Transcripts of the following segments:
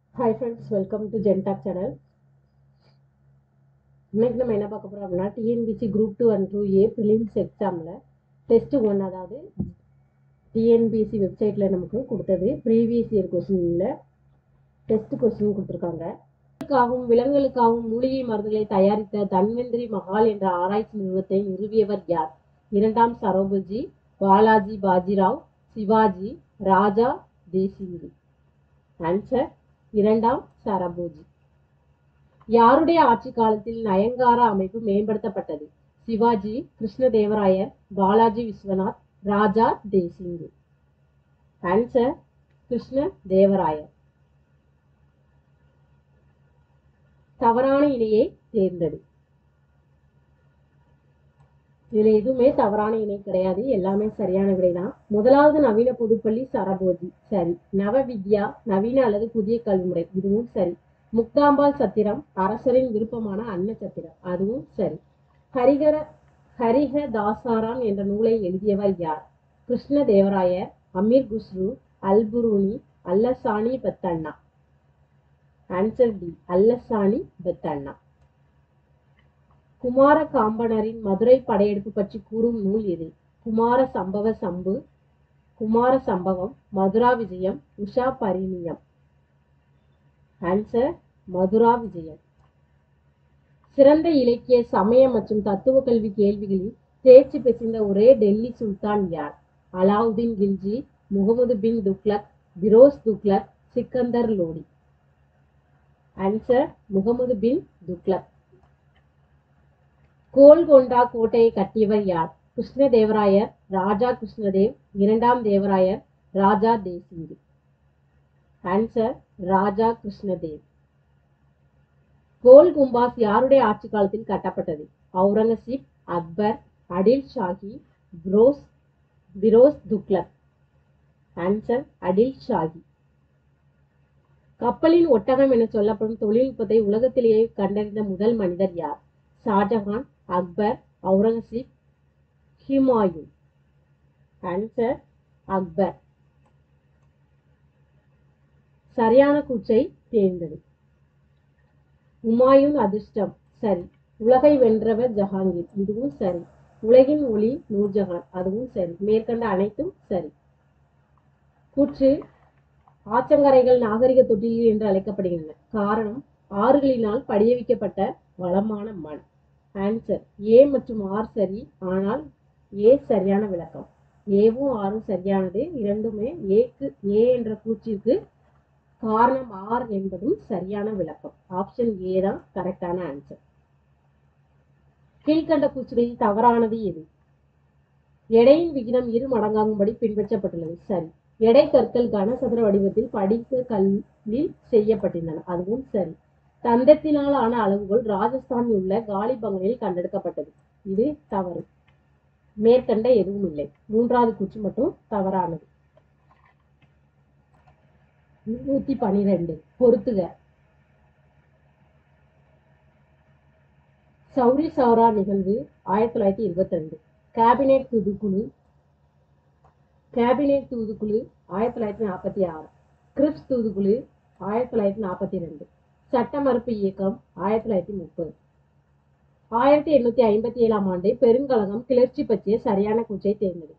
hi friends welcome to ஜென்டாக் channel இன்னைக்கு நம்ம என்ன பார்க்க போகிறோம் அப்படின்னா TNPSC group two and two A prelims எக்ஸாமில் டெஸ்ட் ஒன் அதாவது டிஎன்பிசி வெப்சைட்டில் நமக்கு கொடுத்தது ப்ரீவியஸ் இயர் கொஸ்டினில் டெஸ்ட் கொஸ்டின் கொடுத்துருக்காங்க விலங்குகளுக்காகவும் விலங்குகளுக்காகவும் மூலிகை மருந்துகளை தயாரித்த தன்வந்திரி மஹால் என்ற ஆராய்ச்சி நிறுவனத்தை நிறுவியவர் யார் இரண்டாம் சரோபஜி பாலாஜி பாஜிராவ் சிவாஜி ராஜா தேசிங்கிரி ஆன்சர் இரண்டாம் சரபோஜி யாருடைய ஆட்சி காலத்தில் நயன்காரா அமைப்பு மேம்படுத்தப்பட்டது சிவாஜி கிருஷ்ணதேவராயர் பாலாஜி விஸ்வநாத் ராஜா தேசிங்கு ஆன்சர் கிருஷ்ண தேவராயர் தவறான இணையை தேர்ந்தெடு இதுல எதுவுமே தவறான இணை கிடையாது எல்லாமே சரியான விடைதான் முதலாவது நவீன பொதுப்பள்ளி சரபோஜி சரி நவவித்யா நவீன அல்லது புதிய கல்விமுறை இதுவும் சரி முக்தாம்பாள் சத்திரம் அரசரின் விருப்பமான அன்ன சத்திரம் அதுவும் சரி ஹரிகர ஹரிஹ தாசாராம் என்ற நூலை எழுதியவர் யார் Krishna Devarayar Amir Khusrau Alberuni Allasani Peddanna answer D Allasani Peddanna Kumara காம்பனரின் மதுரை படையெடுப்பு பற்றி கூறும் நூல் எது குமார சம்பவ சம்பு குமார சம்பவம் மதுரா விஜயம் உஷா பரிணியம் ஆன்சர் மதுரா விஜயம் சிறந்த இலக்கிய சமய மற்றும் தத்துவ கல்வி கேள்விகளில் தேர்ச்சி பெற்றிருந்த ஒரே டெல்லி சுல்தான் யார் அலாவுதீன் கில்ஜி முகமது பின் துக்லக் பிரோஸ் துக்லக் சிக்கந்தர் லோடி ஆன்சர் முகமது பின் துக்லக் கோல்கொண்டா கோட்டையை கட்டியவர் யார் கிருஷ்ணதேவராயர் ராஜா கிருஷ்ணதேவ் இரண்டாம் தேவராயர் ராஜா தேசிங்கு ஆன்சர் ராஜா கிருஷ்ணதேவ் கோல் கும்பாஸ் யாருடைய ஆட்சி காலத்தில் கட்டப்பட்டது அவுரங்கசீப் அக்பர் அடில் ஷாஹி புரோஸ் பிரோஸ் துக்லக் ஆன்சர் அடில் ஷாஹி கப்பலின் ஒட்டகம் என சொல்லப்படும் தொழில்நுட்பத்தை உலகத்திலேயே கண்டறிந்த முதல் மனிதர் யார் ஷாஜஹான் அக்பர் அவுரங்கசீப் ஹிமாயூன் ஆன்சர் அக்பர் சரியான கூற்றை தேர்ந்தது உமாயூன் அதிர்ஷ்டம் சரி உலகை வென்றவர் ஜஹாங்கீர் இதுவும் சரி உலகின் ஒளி நூர்ஜஹான் அதுவும் சரி மேற்கண்ட அனைத்தும் சரி கூற்று ஆற்றங்கரைகள் நாகரிக தொட்டில் என்று அழைக்கப்படுகின்றன காரணம் ஆறுகளினால் படிய வைக்கப்பட்ட வளமான மண் ஆன்சர் ஏ மற்றும் ஆர் சரி ஆனால் ஏ சரியான விளக்கம் ஏவும் ஆரும் சரியானது இரண்டுமே ஏக்கு ஏ என்ற கூற்றிற்கு காரணம் ஆர் என்பதும் சரியான விளக்கம் ஆப்ஷன் ஏ தான் கரெக்டான ஆன்சர் கீழ்கண்ட கூற்றுகளில் தவறானது எது எடையின் விகிதம் இரு மடங்காகும்படி பின்பற்றப்பட்டுள்ளது சரி எடை கற்கள் கனசதுர வடிவத்தில் படிக்க கல்லில் செய்யப்பட்டிருந்தன அதுவும் சரி தந்தத்தினால் ஆன அளவுகோல் ராஜஸ்தானில் உள்ள காலிபங்களில் கண்டெடுக்கப்பட்டது இது தவறு மேற்கண்ட எதுவும் இல்லை மூன்றாவது கூற்று மட்டும் தவறானது நூத்தி பனிரெண்டு பொறுத்துக சௌரி சௌரா நிகழ்வு ஆயிரத்தி தொள்ளாயிரத்தி இருபத்தி ரெண்டு கேபினெட் தூதுக்குழு கேபினெட் தூதுக்குழு ஆயிரத்தி தொள்ளாயிரத்தி நாற்பத்தி ஆறு கிரிப்ஸ் தூதுக்குழு ஆயிரத்தி தொள்ளாயிரத்தி நாற்பத்தி ரெண்டு சட்ட மறுப்பு இயக்கம் ஆயிரத்தி தொள்ளாயிரத்தி முப்பது ஆயிரத்தி எண்ணூத்தி ஐம்பத்தி ஏழாம் ஆண்டு பெருங்கழகம் கிளர்ச்சி பற்றிய சரியான கூற்றை தேர்ந்தது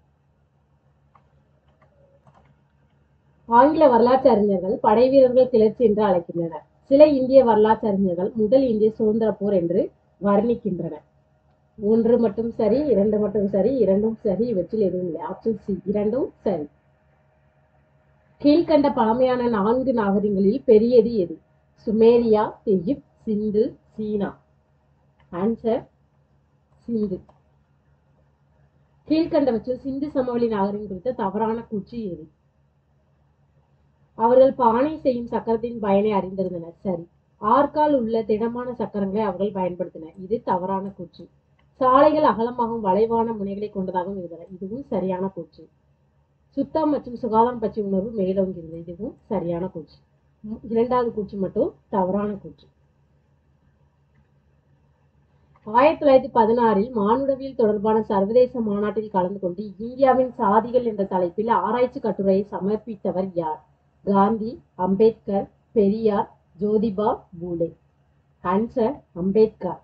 ஆங்கில வரலாற்று அறிஞர்கள் படை வீரர்கள் கிளர்ச்சி என்று அழைக்கின்றனர் சில இந்திய வரலாற்று அறிஞர்கள் முதல் இந்திய சுதந்திர போர் என்று வர்ணிக்கின்றனர் ஒன்று மட்டும் சரி இரண்டு மட்டும் சரி இரண்டும் சரி இவற்றில் எதுவும் இல்லை ஆப்ஷன் சி இரண்டும் சரி கீழ்கண்ட பழமையான நான்கு நாகரிகங்களில் பெரியது எது Sumeria Egypt Sindhu China answer Sindhu கீழ்கண்டவற்றில் சிந்து சமவெளி நாகரிகம் குறித்த தவறான கூற்று எது அவர்கள் பானை செய்யும் சக்கரத்தின் பயனை அறிந்திருந்தனர் சரி ஆற்கால் உள்ள திடமான சக்கரங்களை அவர்கள் பயன்படுத்தினர் இது தவறான கூற்று சாலைகள் அகலமாகவும் வளைவான முனைகளை கொண்டதாகவும் இருந்தன இதுவும் சரியான கூற்று சுத்தம் மற்றும் சுகாதாரம் பற்றிய உணர்வு மேலோங்கி இருந்தது இதுவும் சரியான கூற்று இரண்டாவது கூற்று மட்டும் தவறான கூற்று ஆயிரத்தி தொள்ளாயிரத்தி பதினாறில் மானுடவியல் தொடர்பான சர்வதேச மாநாட்டில் கலந்து கொண்டு இந்தியாவின் சாதிகள் என்ற தலைப்பில் ஆராய்ச்சி கட்டுரையை சமர்ப்பித்தவர் யார் காந்தி அம்பேத்கர் பெரியார் ஜோதிபா பூலே ஆன்சர் அம்பேத்கர்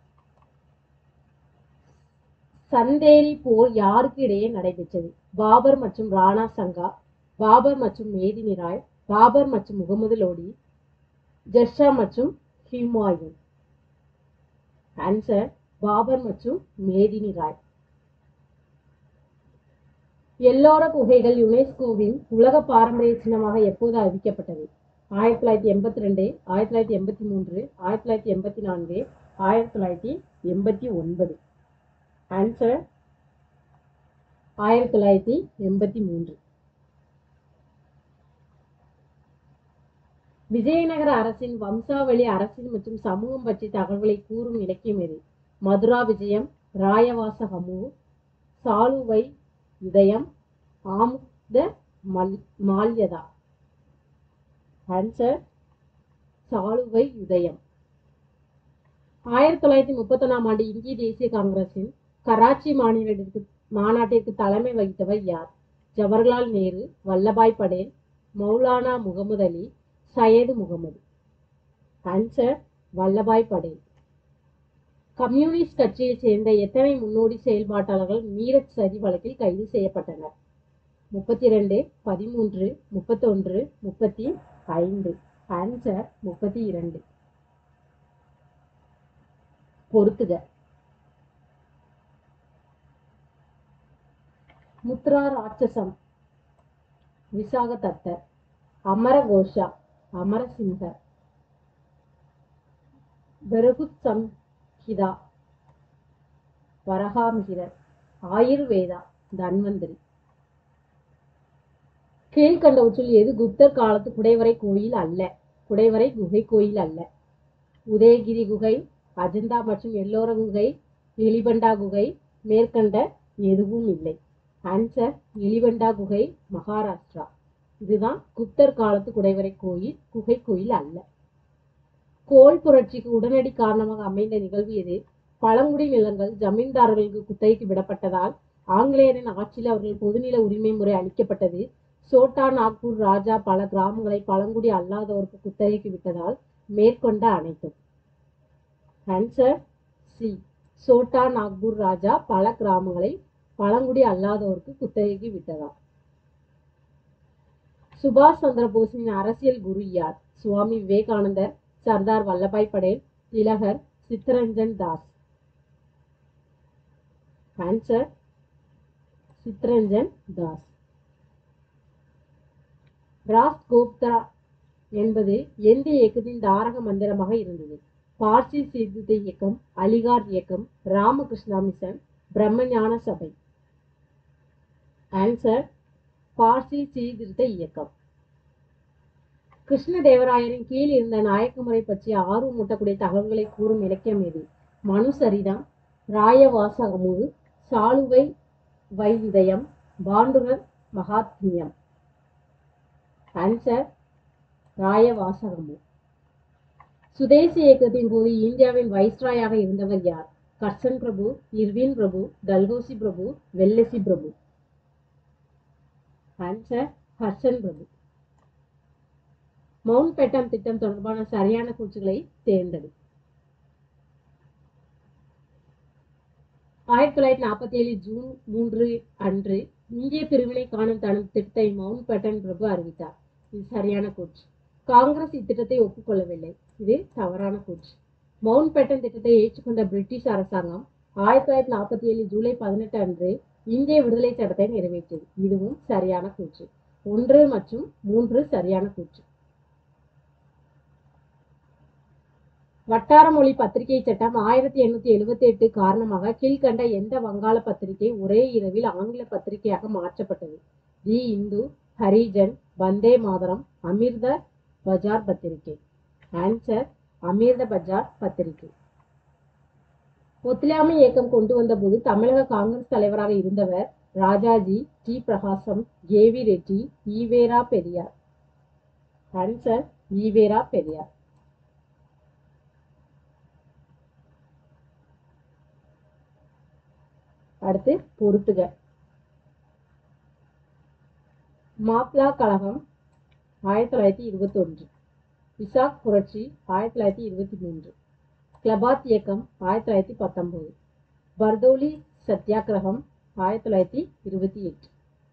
சந்தேரி போர் யாருக்கு இடையே நடைபெற்றது பாபர் மற்றும் ராணா சங்கா பாபர் மற்றும் மேதினி ராய் பாபர் மற்றும் முகமது லோடி ஜர்ஷா மற்றும் ஹிமாயூன் ஆன்சர் பாபர் மற்றும் மேதினி ராய் எல்லோர குகைகள் யுனெஸ்கோவின் உலக பாரம்பரிய சின்னமாக எப்போது அறிவிக்கப்பட்டது ஆயிரத்தி தொள்ளாயிரத்தி எண்பத்தி ரெண்டு ஆயிரத்தி தொள்ளாயிரத்தி எண்பத்தி மூன்று ஆயிரத்தி தொள்ளாயிரத்தி எண்பத்தி நான்கு ஆயிரத்தி தொள்ளாயிரத்தி எண்பத்தி ஒன்பது ஆன்சர் ஆயிரத்தி தொள்ளாயிரத்தி எண்பத்தி மூன்று விஜயநகர அரசின் வம்சாவளி அரசியல் மற்றும் சமூகம் பற்றிய தகவல்களை கூறும் இலக்கியம் எது மதுரா விஜயம் ராயவாசகமு சாலுவை இதயம் ஆமுக்த மல் மால்யதா ஆன்சர் சாலுவை உதயம் ஆயிரத்தி தொள்ளாயிரத்தி முப்பத்தொன்னாம் ஆண்டு இந்திய தேசிய காங்கிரசின் கராச்சி மாநிலத்திற்கு மாநாட்டிற்கு தலைமை வகித்தவர் யார் ஜவஹர்லால் நேரு வல்லபாய் படேல் மௌலானா முகமது அலி சையது முகமது ஆன்சர் வல்லபாய் படேல் கம்யூனிஸ்ட் கட்சியைச் சேர்ந்த எத்தனை முன்னோடி செயல்பாட்டாளர்கள் மீரட் சதி வழக்கில் கைது செய்யப்பட்டனர் முப்பத்தி ரெண்டு பதிமூன்று முப்பத்தொன்று முப்பத்தி ஐந்து ஆன்சர் முப்பத்தி இரண்டு பொறுத்துக முத்ரா ராட்சசம் விசாக தத்தர் அமர கோஷா அமரசிங்கர் பெருகுத் சம்ஹிதா வரகாமிகிரர் ஆயுர்வேதா தன்வந்திரி கீழ்கண்டவற்றில் எது குப்தர் காலத்து குடைவரை கோயில் அல்ல குடைவரை குகை கோயில் அல்ல உதயகிரி குகை அஜந்தா மற்றும் எல்லோர குகை எலிபண்டா குகை மேற்கண்ட எதுவும் இல்லை ஆன்சர் எலிபண்டா குகை மகாராஷ்டிரா இதுதான் குப்தர் காலத்து குடைவரை கோயில் குகை கோயில் அல்ல கோல் புரட்சிக்கு உடனடி காரணமாக அமைந்த நிகழ்வு எது பழங்குடி நிலங்கள் ஜமீன்தாரர்களுக்கு குத்தகைக்கு விடப்பட்டதால் ஆங்கிலேயரின் ஆட்சியில் அவர்கள் பொதுநில உரிமை முறை அளிக்கப்பட்டது சோட்டா நாக்பூர் ராஜா பல கிராமங்களை பழங்குடி அல்லாதோருக்கு குத்தகைக்கு விட்டதால் மேற்கொண்ட அனைத்தும் ஆன்சர் சி சோட்டா நாக்பூர் ராஜா பல கிராமங்களை பழங்குடி அல்லாதோருக்கு குத்தகைக்கு விட்டதால் சுபாஷ் சந்திர போஸின் அரசியல் குரு யார் சுவாமி விவேகானந்தர் சர்தார் வல்லபாய் படேல் திலகர் சித்தரஞ்சன் தாஸ் ஆன்சர் சித்ரஞ்சன் தாஸ் ராஸ் கோப்தா என்பது எந்த இயக்கத்தின் தாரக மந்திரமாக இருந்தது பார்சி சீர்திருத்த இயக்கம் அலிகார் இயக்கம் ராமகிருஷ்ணா மிஷன் பிரம்மஞான சபை ஆன்சர் பார்சி சீர்திருத்த இயக்கம் கிருஷ்ணதேவராயரின் கீழ் இருந்த நாயக்க முறை பற்றிய ஆர்வம் மூட்டக்கூடிய தகவல்களை கூறும் இலக்கியம் எது மனு சரிதம் ராயவாசகமு சாலுவை வைவிதயம் பாண்டுரர் மகாத்மியம் ஆன்சர் ராயவாசகமு சுதேசி இயக்கத்தின் போது இந்தியாவின் வைஸ்ராயாக இருந்தவர் யார் கர்சன் பிரபு இர்வின் பிரபு டல்கோசி பிரபு வெல்லசி பிரபு ஆன்சர் ஹர்ஷன் பிரபு மவுண்ட் பேட்டன் திட்டம் தொடர்பான சரியான கூற்றுகளை தேர்ந்தெடு ஆயிரத்தி தொள்ளாயிரத்தி நாற்பத்தி ஏழு ஜூன் மூன்று அன்று இந்திய பிரிவினை காணும் தனது திட்டத்தை மவுண்ட் பேட்டன் பிரபு அறிவித்தார் இது சரியான கூற்று காங்கிரஸ் இத்திட்டத்தை ஒப்புக்கொள்ளவில்லை இது தவறான கூற்று மவுண்ட் பேட்டன் திட்டத்தை ஏற்றுக்கொண்ட பிரிட்டிஷ் அரசாங்கம் ஆயிரத்தி தொள்ளாயிரத்தி நாற்பத்தி ஏழு ஜூலை பதினெட்டு அன்று இந்திய விடுதலை சட்டத்தை நிறைவேற்றியது இதுவும் சரியான கூற்று ஒன்று மற்றும் மூன்று சரியான கூற்று வட்டார மொழி பத்திரிகை சட்டம் ஆயிரத்தி எண்ணூத்தி எழுபத்தி எட்டு காரணமாக கீழ்கண்ட எந்த வங்காள பத்திரிகை ஒரே இரவில் ஆங்கில பத்திரிகையாக மாற்றப்பட்டது தி இந்து ஹரிஜன் வந்தே மாதரம் அமிர்த பஜார் பத்திரிகை ஆன்சர் அமிர்த பஜார் பத்திரிகை ஒத்துழையாமை இயக்கம் கொண்டு வந்தபோது தமிழக காங்கிரஸ் தலைவராக இருந்தவர் ராஜாஜி டி பிரகாசம் ஜேவி ரெட்டி ஈவேரா பெரியார் ஆன்சர் ஈவேரா பெரியார் அடுத்து பொறுத்துக மாப்ளா கழகம் ஆயிரத்தி தொள்ளாயிரத்தி இருபத்தி ஒன்று இசாக் புரட்சி ஆயிரத்தி தொள்ளாயிரத்தி இருபத்தி மூன்று கிளபாத் இயக்கம் ஆயிரத்தி தொள்ளாயிரத்தி பத்தொன்பது பர்தோலி சத்தியாகிரகம் ஆயிரத்தி தொள்ளாயிரத்தி இருபத்தி எட்டு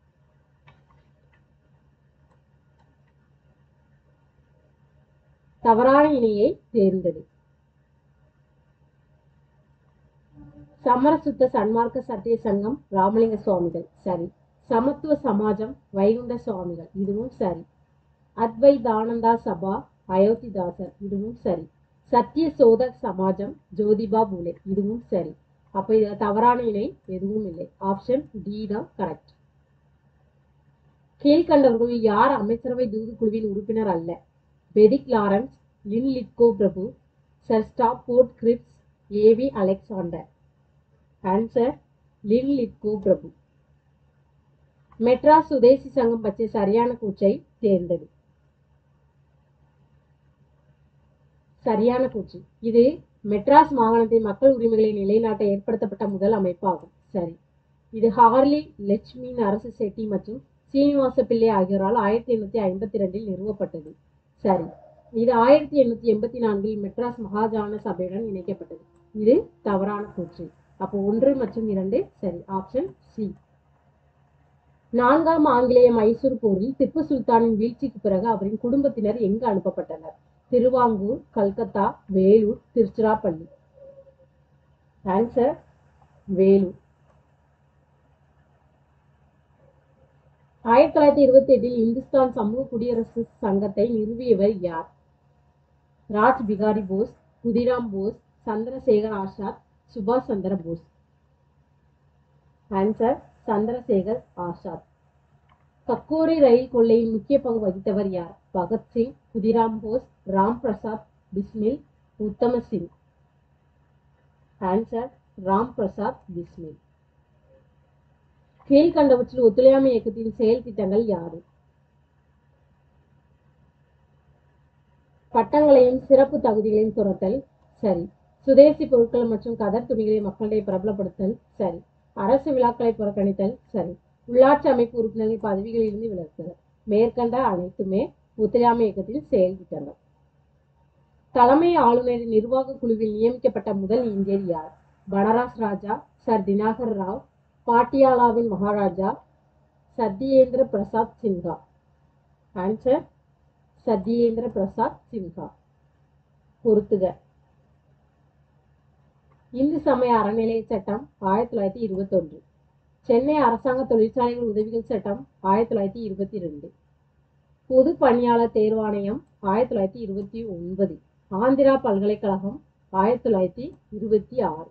தவறான இணையை தேர்ந்தது சமரசுத்த சன்மார்க்க சத்திய சங்கம் ராமலிங்க சுவாமிகள் சரி சமத்துவ சமாஜம் வைகுண்ட சுவாமிகள் இதுவும் சரி அத்வைதானந்தா சபா அயோத்திதாசர் இதுவும் சரி சத்திய சோத சமாஜம் ஜோதிபா பூலே இதுவும் சரி அப்ப இதுல தவறான இணை எதுவும் இல்லை ஆப்ஷன் டி தான் கரெக்ட் கீழ்கண்டவர்களில் யார் அமைச்சரவை தூதுக்குழுவின் உறுப்பினர் அல்ல பெரிக் லாரன்ஸ் லின் லிட்கோ பிரபு sir Stafford Cripps A V Alexander answer Linlithgow பிரபு மெட்ராஸ் சுதேசி சங்கம் பற்றிய சரியான கூற்றை தேர்ந்தது சரியான கூற்று இது மெட்ராஸ் மாகாணத்தின் மக்கள் உரிமைகளை நிலைநாட்ட ஏற்படுத்தப்பட்ட முதல் அமைப்பாகும் சரி இது ஹார்லி லட்சுமியின் அரசு செட்டி மற்றும் சீனிவாச பிள்ளை ஆகியோரால் ஆயிரத்தி எண்ணூத்தி ஐம்பத்தி ரெண்டில் நிறுவப்பட்டது சரி இது ஆயிரத்தி எண்ணூத்தி எண்பத்தி நான்கில் மெட்ராஸ் மகாஜான சபையுடன் இணைக்கப்பட்டது இது தவறான கூற்று அப்போ ஒன்று மற்றும் இரண்டு சரி ஆப்ஷன் சி நான்காம் ஆங்கிலேய மைசூர் போரில் திப்பு சுல்தானின் வீழ்ச்சிக்கு பிறகு அவரின் குடும்பத்தினர் எங்கு அனுப்பப்பட்டனர் திருவாங்கூர் கல்கத்தா வேலூர் திருச்சிராப்பள்ளி ஆன்சர் வேலூர் ஆயிரத்தி தொள்ளாயிரத்தி இருபத்தி எட்டில் இந்துஸ்தான் சமூக குடியரசு சங்கத்தை நிறுவியவர் யார் ராஜ் பிகாரி போஸ் குதிராம் போஸ் சந்திரசேகர் ஆசாத் சுபாஷ் சந்திர போஸ் ஆன்சர் சந்திரசேகர் ஆசாத் கக்கோரி ரயில் கொள்ளையின் முக்கிய பங்கு வகித்தவர் யார் பகத்சிங் குதிராம் போஸ் ராம் பிரசாத் பிஸ்மில் உத்தம சிங் ஆன்சர் ராம் பிரசாத் பிஸ்மில் கீழ்கண்டவற்றில் ஒத்துழையாமை இயக்கத்தின் செயல் திட்டங்கள் யாது பட்டங்களையும் சிறப்பு தகுதிகளையும் துரத்தல் சரி சுதேசி பொருட்கள் மற்றும் கதர் துணிகளை மக்களிடையே பிரபலப்படுத்தல் சரி அரசு விழாக்களை புறக்கணித்தல் சரி உள்ளாட்சி அமைப்பு உறுப்பினர்கள் பதவிகளிலிருந்து விலக்குதல் மேற்கண்ட அனைத்துமே ஒத்துழையாமை இயக்கத்தின் செயல் திட்டங்கள் தலைமை ஆளுநரின் நிர்வாக குழுவில் நியமிக்கப்பட்ட முதல் இந்தியர் யார் பனராஸ் ராஜா சர் தினாகர் ராவ் பாட்டியாலாவின் மகாராஜா சத்யேந்திர பிரசாத் சின்ஹா ஆன்சர் சத்யேந்திர பிரசாத் சின்ஹா பொறுத்துக இந்து சமய அறநிலைய சட்டம் ஆயிரத்தி தொள்ளாயிரத்தி இருபத்தொன்று சென்னை அரசாங்க தொழிற்சாலைகள் உதவிகள் சட்டம் ஆயிரத்தி தொள்ளாயிரத்தி இருபத்தி ரெண்டு பொது பணியாளர் தேர்வாணையம் ஆயிரத்தி தொள்ளாயிரத்தி இருபத்தி ஒன்பது ஆந்திரா பல்கலைக்கழகம் ஆயிரத்தி தொள்ளாயிரத்தி இருபத்தி ஆறு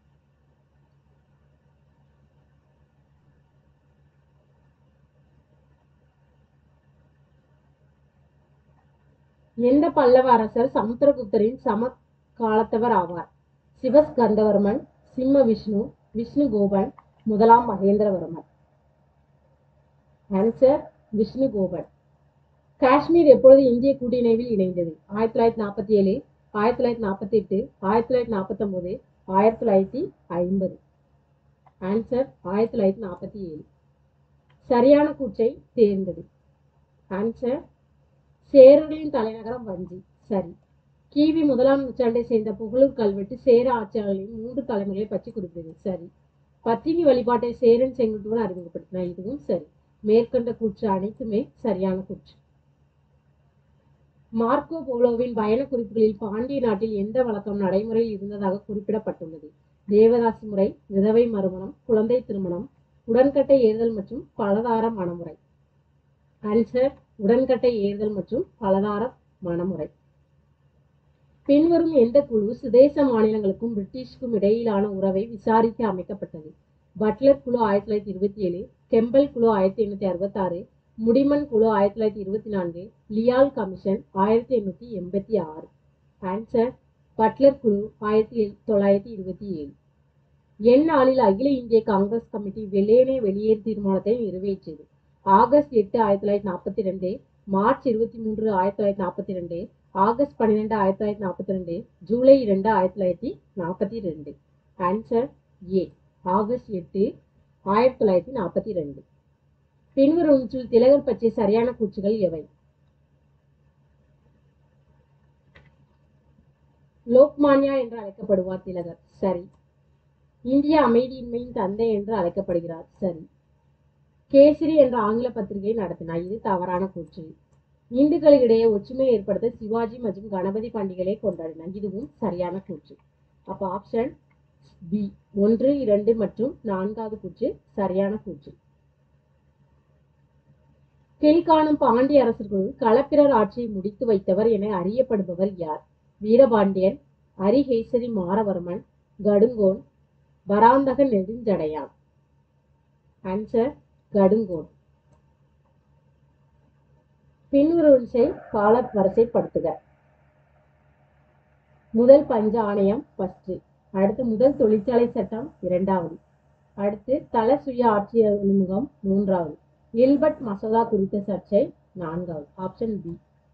எந்த பல்லவ அரசர் சமுத்திரகுப்தரின் சம காலத்தவர் ஆவார் சிவஸ்கந்தவர்மன் சிம்ம விஷ்ணு விஷ்ணு கோபன் முதலாம் மகேந்திரவர்மன் ஆன்சர் விஷ்ணு கோபன் காஷ்மீர் எப்பொழுது இந்திய கூட்டிணைவில் இணைந்தது ஆயிரத்தி தொள்ளாயிரத்தி நாற்பத்தி ஏழு ஆயிரத்தி தொள்ளாயிரத்தி நாற்பத்தி எட்டு ஆயிரத்தி தொள்ளாயிரத்தி நாற்பத்தி ஒன்பது ஆயிரத்தி தொள்ளாயிரத்தி ஐம்பது ஆன்சர் ஆயிரத்தி தொள்ளாயிரத்தி நாற்பத்தி ஏழு சரியான கூற்றை தேர்ந்தது ஆன்சர் சேரர்களின் தலைநகரம் வஞ்சி சரி கிவி முதலாம் நூற்றாண்டை சேர்ந்த புகழூர் கல்வெட்டு சேர ஆட்சியாளர்களின் மூன்று தலைமுறைகளை பற்றி குறிப்பிடுது சரி பத்தினி வழிபாட்டை சேரன் செங்குட்டுவன் அறிமுகப்படுத்தினார் இதுவும் சரி மேற்கண்ட கூற்று அனைத்துமே சரியான கூற்று மார்க்கோ போலோவின் பயண குறிப்புகளில் பாண்டிய நாட்டில் எந்த வழக்கம் நடைமுறையில் இருந்ததாக குறிப்பிடப்பட்டுள்ளது தேவதாசி முறை விதவை மறுமணம் குழந்தை திருமணம் உடன்கட்டை ஏறுதல் மற்றும் பலதார மணமுறை ஆன்சர் உடன்கட்டை ஏறுதல் மற்றும் பலதார மணமுறை பின்வரும் எந்த குழு சுதேச மாநிலங்களுக்கும் பிரிட்டிஷ்க்கும் இடையிலான உறவை விசாரிக்க அமைக்கப்பட்டது பட்லர் குழு ஆயிரத்தி தொள்ளாயிரத்தி இருபத்தி ஏழு கெம்பல் குழு ஆயிரத்தி எண்ணூத்தி அறுபத்தாறு முடிமன் குழு ஆயிரத்தி தொள்ளாயிரத்தி இருபத்தி நான்கு லியால் கமிஷன் ஆயிரத்தி எண்ணூத்தி எண்பத்தி ஆறு ஆன்சர் பட்லர் குழு ஆயிரத்தி தொள்ளாயிரத்தி இருபத்தி ஏழு என் நாளில் அகில இந்திய காங்கிரஸ் கமிட்டி வெள்ளேனே வெளியேறு தீர்மானத்தை நிறைவேற்றியது ஆகஸ்ட் எட்டு ஆயிரத்தி தொள்ளாயிரத்தி நாற்பத்தி ரெண்டு மார்ச் இருபத்தி மூன்று ஆயிரத்தி தொள்ளாயிரத்தி நாற்பத்தி ரெண்டு ஆகஸ்ட் பன்னிரெண்டு ஆயிரத்தி தொள்ளாயிரத்தி நாற்பத்தி ரெண்டு ஜூலை இரண்டு ஆயிரத்தி தொள்ளாயிரத்தி நாற்பத்தி ரெண்டு ஆன்சர் ஏ ஆகஸ்ட் எட்டு ஆயிரத்தி தொள்ளாயிரத்தி நாற்பத்தி ரெண்டு பின்வருவற்றில் திலகர் பற்றிய சரியான கூற்றுகள் எவை லோக்மான்யா என்று அழைக்கப்படுவார் திலகர் சரி இந்திய அமைதியின்மையின் தந்தை என்று அழைக்கப்படுகிறார் சரி கேசரி என்ற ஆங்கில பத்திரிகை நடத்தினார் இது தவறான கூற்று இந்துக்களிடையே ஒற்றுமை ஏற்படுத்த சிவாஜி மற்றும் கணபதி பண்டிகைகளை கொண்டாடினார் இதுவும் சரியான கூற்று அப்ப ஆப்ஷன் பி ஒன்று இரண்டு மற்றும் நான்காவது கூற்று சரியான கூற்று கீழ்காணும் பாண்டிய அரசர்கள் களப்பிரர் ஆட்சியை முடித்து வைத்தவர் என அறியப்படுபவர் யார் வீரபாண்டியன் அரிகேசரி மாரவர்மன் கடுங்கோன் பராந்தக நெடுஞ்சடையான் ஆன்சர் கடுங்கோன் பின்வருவற்றை கால வரிசைப்படுத்துக முதல் பஞ்ச ஆணையம் ஃபர்ஸ்ட் அடுத்து முதல் தொழிற்சாலை சட்டம் இரண்டாவது அடுத்து தல சுய ஆட்சி அறிமுகம் மூன்றாவது இல்பர்ட் மசோதா குறித்த சர்ச்சை நான்காவது option B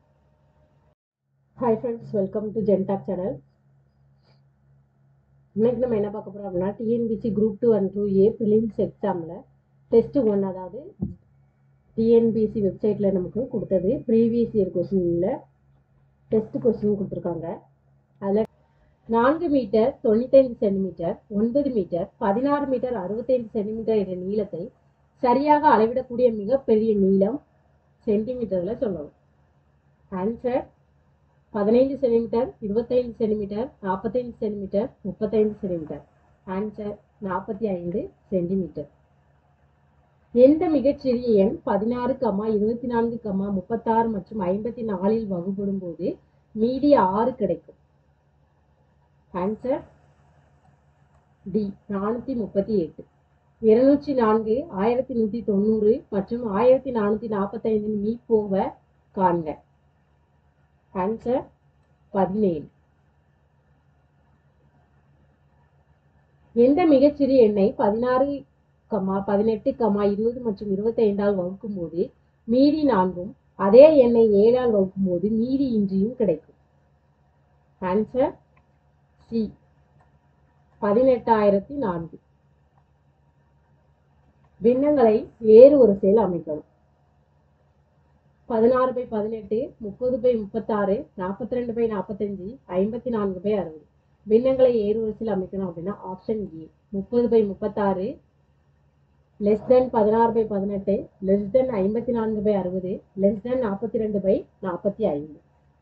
hi friends welcome to ஜென்டாக் சேனல் இன்னைக்கு நம்ம என்ன பார்க்க போறோம் அப்படின்னா TNPSC group two and two A prelims எக்ஸாமில் டெஸ்ட் ஒன் அதாவது டிஎன்பிசி வெப்சைட்டில் நமக்கு கொடுத்தது ப்ரீவியஸ் இயர் கொஸ்டினில் டெஸ்ட் கொஸ்டின் கொடுத்துருக்காங்க அதில் நான்கு மீட்டர் தொண்ணூத்தைந்து சென்டிமீட்டர் ஒன்பது மீட்டர் பதினாறு மீட்டர் அறுபத்தைந்து சென்டிமீட்டர் என்ற நீளத்தை சரியாக அளவிடக்கூடிய மிகப்பெரிய நீளம் சென்டிமீட்டரில் சொல்லணும் ஆன்சர் பதினைந்து சென்டிமீட்டர் இருபத்தைந்து சென்டிமீட்டர் நாற்பத்தைந்து சென்டிமீட்டர் முப்பத்தைந்து சென்டிமீட்டர் ஆன்சர் நாற்பத்தி ஐந்து சென்டிமீட்டர் எந்த மிகச்சிறிய எண் பதினாறு கமா இருபத்தி நான்கு கமா முப்பத்தாறு மற்றும் ஐம்பத்தி நாலில் வகுப்படும் போது மீதி ஆறு கிடைக்கும் ஆன்சர் டி நானூற்றி முப்பத்தி எட்டு இருநூற்றி நான்கு ஆயிரத்தி நூற்றி தொண்ணூறு மற்றும் ஆயிரத்தி நானூற்றி நாற்பத்தைந்தின் மீப்போவ காண்க ஆன்சர் பதினேழு எந்த மிகச்சிறிய எண்ணை பதினாறு கமா பதினெட்டு கமா இருபது மற்றும் இருபத்தி ஐந்தால் வகுக்கும் போது மீதி நான்கும் அதே எண்ணை ஏழால் வகுக்கும் போது மீதி இன்றியும் கிடைக்கும் ஆன்சர் சி பதினெட்டாயிரத்தி நான்கு பின்னங்களை வேறு ஒரு செயல் அமைக்கணும் பதினாறு பை பதினெட்டு முப்பது பை முப்பத்தாறு நாற்பத்தி ரெண்டு பை நாற்பத்தஞ்சு ஐம்பத்தி நான்கு பை அறுபது பின்னங்களை ஏறு வரிசையில் அமைக்கணும் அப்படின்னா ஆப்ஷன் ஏ முப்பது பை முப்பத்தாறு லெஸ் தென் பதினாறு பை பதினெட்டு லெஸ் தென் ஐம்பத்தி நான்கு பை அறுபது லெஸ் தென் நாற்பத்தி ரெண்டு பை நாற்பத்தி ஐந்து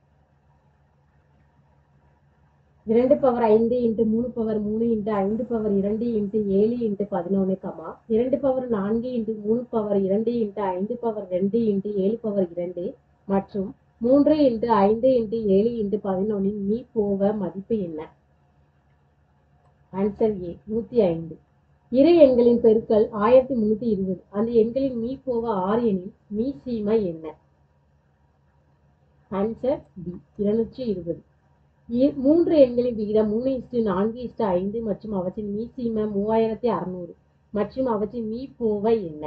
இரண்டு பவர் ஐந்து இன்ட்டு மூணு பவர் மூணு இன்ட்டு ஐந்து பவர் இரண்டு இன்ட்டு ஏழு இன்ட்டு பதினொன்று கமா இரண்டு பவர் நான்கு இன்ட்டு மூணு பவர் இரண்டு இன்ட்டு ஐந்து பவர் ரெண்டு இன்ட்டு ஏழு பவர் இரண்டு மற்றும் மூன்று இன்ட்டு ஐந்து இன்ட்டு ஏழு இன்ட்டு பதினொன்னின் மீ போவ மதிப்பு என்ன ஆன்சர் ஏ நூற்றி ஐந்து இரு எண்களின் பெருக்கல் ஆயிரத்தி முன்னூத்தி இருபது அந்த எண்களின் மீ போவ ஆறு எனில் மீ சீமை என்ன ஆன்சர் பி இருநூற்றி இருபது இ- மூன்று எண்களின் விகிதம் மூணு இஸ்டு நான்கு இஸ்டு ஐந்து மற்றும் அவற்றின் மீ சீமை மூவாயிரத்தி அறுநூறு மற்றும் அவற்றின் மீ போவ என்ன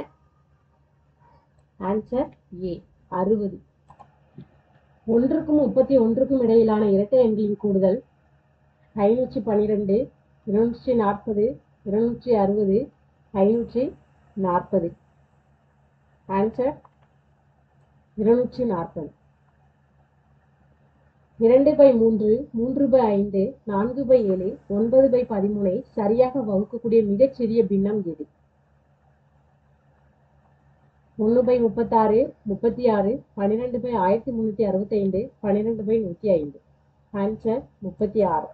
ஆன்சர் ஏ அறுபது ஒன்றுக்கும் முப்பத்தி ஒன்றுக்கும் இடையிலான இரட்டை எண்களின் கூடுதல் ஐநூற்றி பன்னிரெண்டு இருநூற்றி நாற்பது இருநூற்றி அறுபது ஐநூற்றி நாற்பது ஆன்சர் இருநூற்றி நாற்பது இரண்டு பை மூன்று மூன்று பை ஐந்து நான்கு பை ஏழு ஒன்பது பை பதிமூணை சரியாக வகுக்கக்கூடிய மிகச்சிறிய பின்னம் எது ஒன்று பை முப்பத்தாறு முப்பத்தி ஆறு பன்னிரெண்டு பை ஆயிரத்தி முந்நூற்றி அறுபத்தைந்து பன்னிரெண்டு பை நூற்றி ஐந்து ஆன்சர் முப்பத்தி ஆறு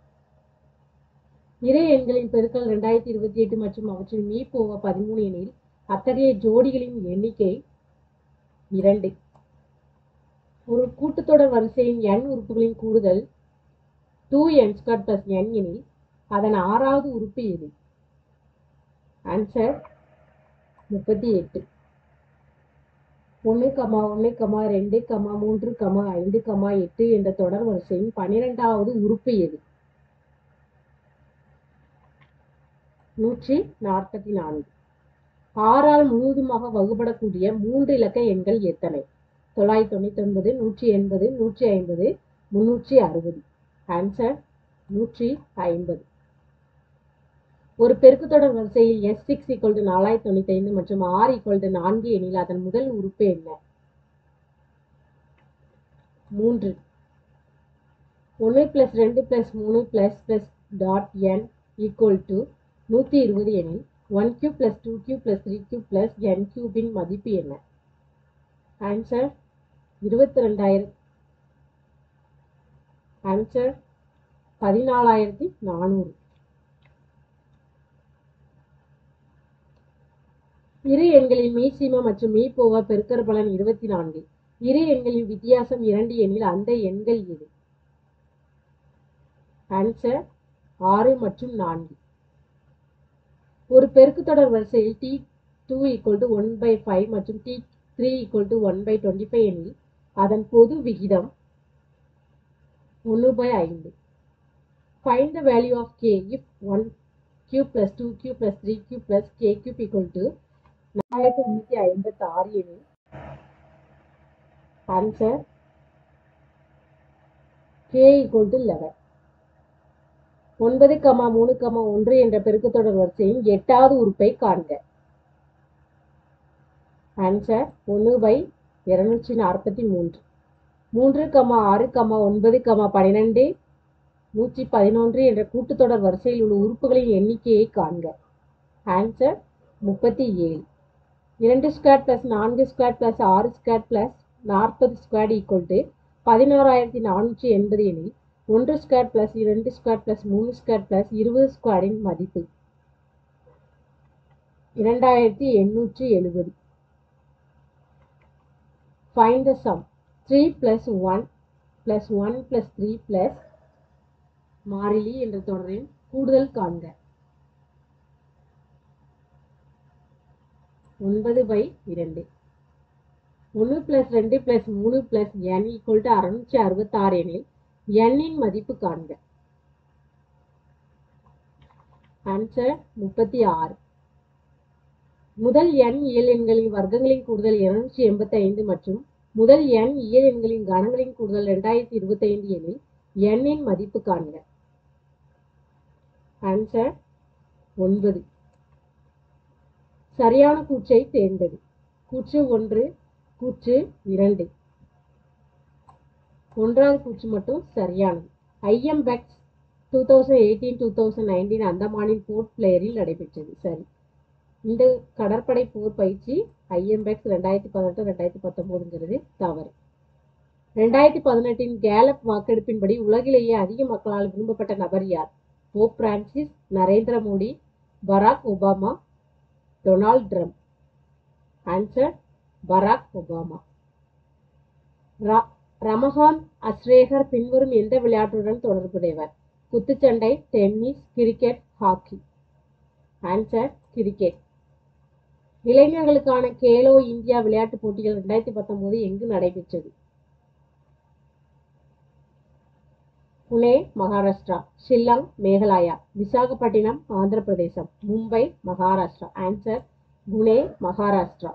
இரு எண்களின் பெருக்கல் ரெண்டாயிரத்தி இருபத்தி எட்டு மற்றும் அவற்றின் மீ போவ பதிமூணு எனில் அத்தகைய ஜோடிகளின் எண்ணிக்கை இரண்டு ஒரு கூட்டுத்தொடர் வரிசையின் n உறுப்புகளின் கூடுதல் two n square plus n எனில் அதன் ஆறாவது உறுப்பு எது ஆன்சர் முப்பத்தி எட்டு ஒன்று கமா ஒன்று கமா ரெண்டு கமா மூன்று கமா ஐந்து கமா எட்டு என்ற தொடர் வரிசையின் பன்னிரெண்டாவது உறுப்பு எது நூற்றி நாற்பத்தி நான்கு ஆறால் முழுவதுமாக வகுபடக்கூடிய மூன்று இலக்க எண்கள் எத்தனை தொள்ளாயிரத்தி தொண்ணூத்தி ஒன்பது நூற்றி எண்பது நூற்றி ஐம்பது முன்னூற்றி அறுபது ஆன்சர் நூற்றி ஐம்பது ஒரு பெருக்குத்தொடர் வரிசையில் எஸ் சிக்ஸ் ஈக்குவல் டு நாலாயிரத்தி தொண்ணூத்தி ஐந்து மற்றும் ஆர் ஈக்குவல் டு நான்கு எனில் அதன் முதல் உறுப்பு என்ன மூன்று ஒன்று ப்ளஸ் ரெண்டு ப்ளஸ் மூணு plus plus dot n equal to நூற்றி இருபது எனில் one q plus two q plus three q plus n கியூபின் மதிப்பு என்ன ஆன்சர் இருபத்தி ரெண்டாயிரம் ஆன்சர் பதினாலாயிரத்தி நானூறு இரு எண்களின் மீசீம மற்றும் மீப்போவா பெருக்கற் பலன் இருபத்தி நான்கு இரு எண்களின் வித்தியாசம் இரண்டு எண்ணில் அந்த எண்கள் எது ஆன்சர் ஆறு மற்றும் நான்கு ஒரு பெருக்குத்தொடர் வரிசையில் t two equal to one by five மற்றும் t three equal to one by twenty five எனில் அதன் பொது விகிதம் ஒன்று பை ஐந்து find the value of k if one q plus two q plus three q plus k cube equal to நாலாயிரத்தி முந்நூற்றி ஐம்பத்தி ஆறு எனில் answer k equal to eleven ஒன்பது கமா மூணு கமா ஒன்று என்ற பெருக்குத்தொடர் வரிசையின் எட்டாவது உறுப்பை காண்க ஆன்சர் ஒன்று பை இருநூற்றி நாற்பத்தி மூன்று மூன்று கமா ஆறு கமா ஒன்பது கமா பன்னிரெண்டு நூற்றி பதினொன்று என்ற கூட்டுத்தொடர் வரிசையில் உள்ள உறுப்புகளின் எண்ணிக்கையை காண்க ஆன்சர் முப்பத்தி ஏழு இரண்டு ஸ்கொயர் ப்ளஸ் நான்கு ஸ்கொயர் ப்ளஸ் ஆறு ஸ்கொயர் ப்ளஸ் நாற்பது ஸ்கொயர் ஈக்குவல் டு பதினோராயிரத்தி நானூற்றி எண்பது எனில் ஒன்று ஸ்கொயர் ப்ளஸ் இரண்டு ஸ்கொயர் ப்ளஸ் மூணு ஸ்கொயர் ப்ளஸ் இருபது ஸ்கொயரின் மதிப்பு இரண்டாயிரத்தி எண்ணூற்றி எழுபது find the sum three plus one plus one plus three plus மாறிலி என்ற தொடரின் கூடுதல் காண்க ஒன்பது பை இரண்டு ஒன்று ப்ளஸ் ரெண்டு ப்ளஸ் மூணு ப்ளஸ் என் ஈக்குவல் டு அறுநூற்றி அறுபத்தாறு எனில் எண்ணின் மதிப்பு காண்க ஆன்சர் முப்பத்தி ஆறு முதல் எண் இயல் எண்களின் வர்க்கங்களின் கூடுதல் இருநூற்றி எண்பத்தி ஐந்து மற்றும் முதல் எண் இயல் எண்களின் கணங்களின் கூடுதல் ரெண்டாயிரத்தி இருபத்தி ஐந்து எனில் எண்ணின் மதிப்பு காண்க ஆன்சர் ஒன்பது சரியான கூற்றை தேர்ந்தது கூற்று ஒன்று கூற்று இரண்டு ஒன்றாவது கூற்று மட்டும் சரியானது IM BEX two thousand eighteen two thousand nineteen அந்தமானின் போர்ட் பிளேயரில் நடைபெற்றது சரி இந்த கடற்படை போர் பயிற்சி ஐஎம்பெக்ஸ் ரெண்டாயிரத்தி பதினெட்டு ரெண்டாயிரத்தி பத்தொம்போதுங்கிறது தவறு ரெண்டாயிரத்தி பதினெட்டின் கேலப் வாக்கெடுப்பின்படி உலகிலேயே அதிக மக்களால் விரும்பப்பட்ட நபர் யார் Pope Francis Narendra Modi Barack Obama Donald Trump answer Barack Obama ரா- ரமகான் அஸ்ரேகர் பின்வரும் எந்த விளையாட்டுடன் தொடர்புடையவர் குத்துச்சண்டை tennis cricket hockey answer cricket இளைஞர்களுக்கான கேலோ இந்தியா விளையாட்டுப் போட்டிகள் ரெண்டாயிரத்தி பத்தொன்பது எங்கு நடைபெற்றது Pune Maharashtra Shillong Meghalaya Visakhapatnam Andhra Pradesh Mumbai Maharashtra answer Pune Maharashtra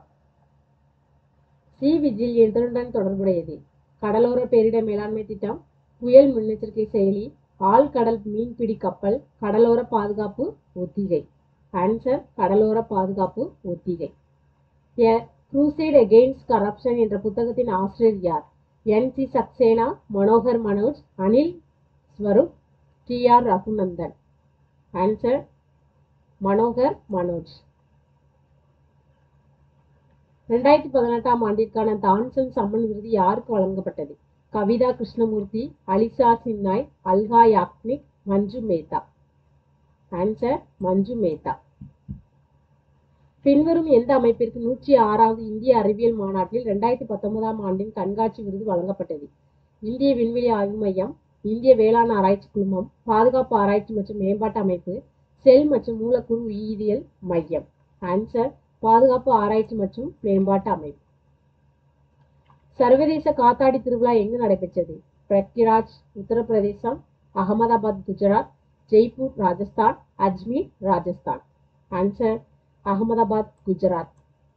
sea vigil எதனுடன் தொடர்புடையது கடலோர பேரிட மேலாண்மை திட்டம் புயல் முன்னெச்சரிக்கை செயலி ஆழ்கடல் மீன்பிடி கப்பல் கடலோர பாதுகாப்பு ஒத்திகை ஆன்சர் கடலோர பாதுகாப்பு ஒத்திகை எ crusade against corruption என்ற புத்தகத்தின் ஆசிரியர் யார் N C Saxena Manohar Manoj Anil Swarup T R Raghunandan answer Manohar Manoj ரெண்டாயிரத்தி பதினெட்டாம் ஆண்டிற்கான தான்சன் சம்மன் விருது யாருக்கு வழங்கப்பட்டது கவிதா கிருஷ்ணமூர்த்தி அலிசா சின்னாய் அல்கா யாக்னிக் மஞ்சு மேத்தா ஆன்சர் மஞ்சு மேத்தா பின்வரும் எந்த அமைப்பிற்கு நூற்றி ஆறாவது இந்திய அறிவியல் மாநாட்டில் ரெண்டாயிரத்தி பத்தொன்பதாம் ஆண்டின் கண்காட்சி விருது வழங்கப்பட்டது இந்திய விண்வெளி ஆய்வு மையம் இந்திய வேளாண் ஆராய்ச்சி குழுமம் பாதுகாப்பு ஆராய்ச்சி மற்றும் மேம்பாட்டு அமைப்பு செல் மற்றும் மூலக்கூறு உயிரியல் மையம் ஆன்சர் பாதுகாப்பு ஆராய்ச்சி மற்றும் மேம்பாட்டு அமைப்பு சர்வதேச காத்தாடி திருவிழா எங்கு நடைபெற்றது பிரக்யாராஜ் உத்தரப்பிரதேசம் அகமதாபாத் குஜராத் ஜெய்ப்பூர் ராஜஸ்தான் அஜ்மீர் ராஜஸ்தான் ஆன்சர் அகமதாபாத் குஜராத்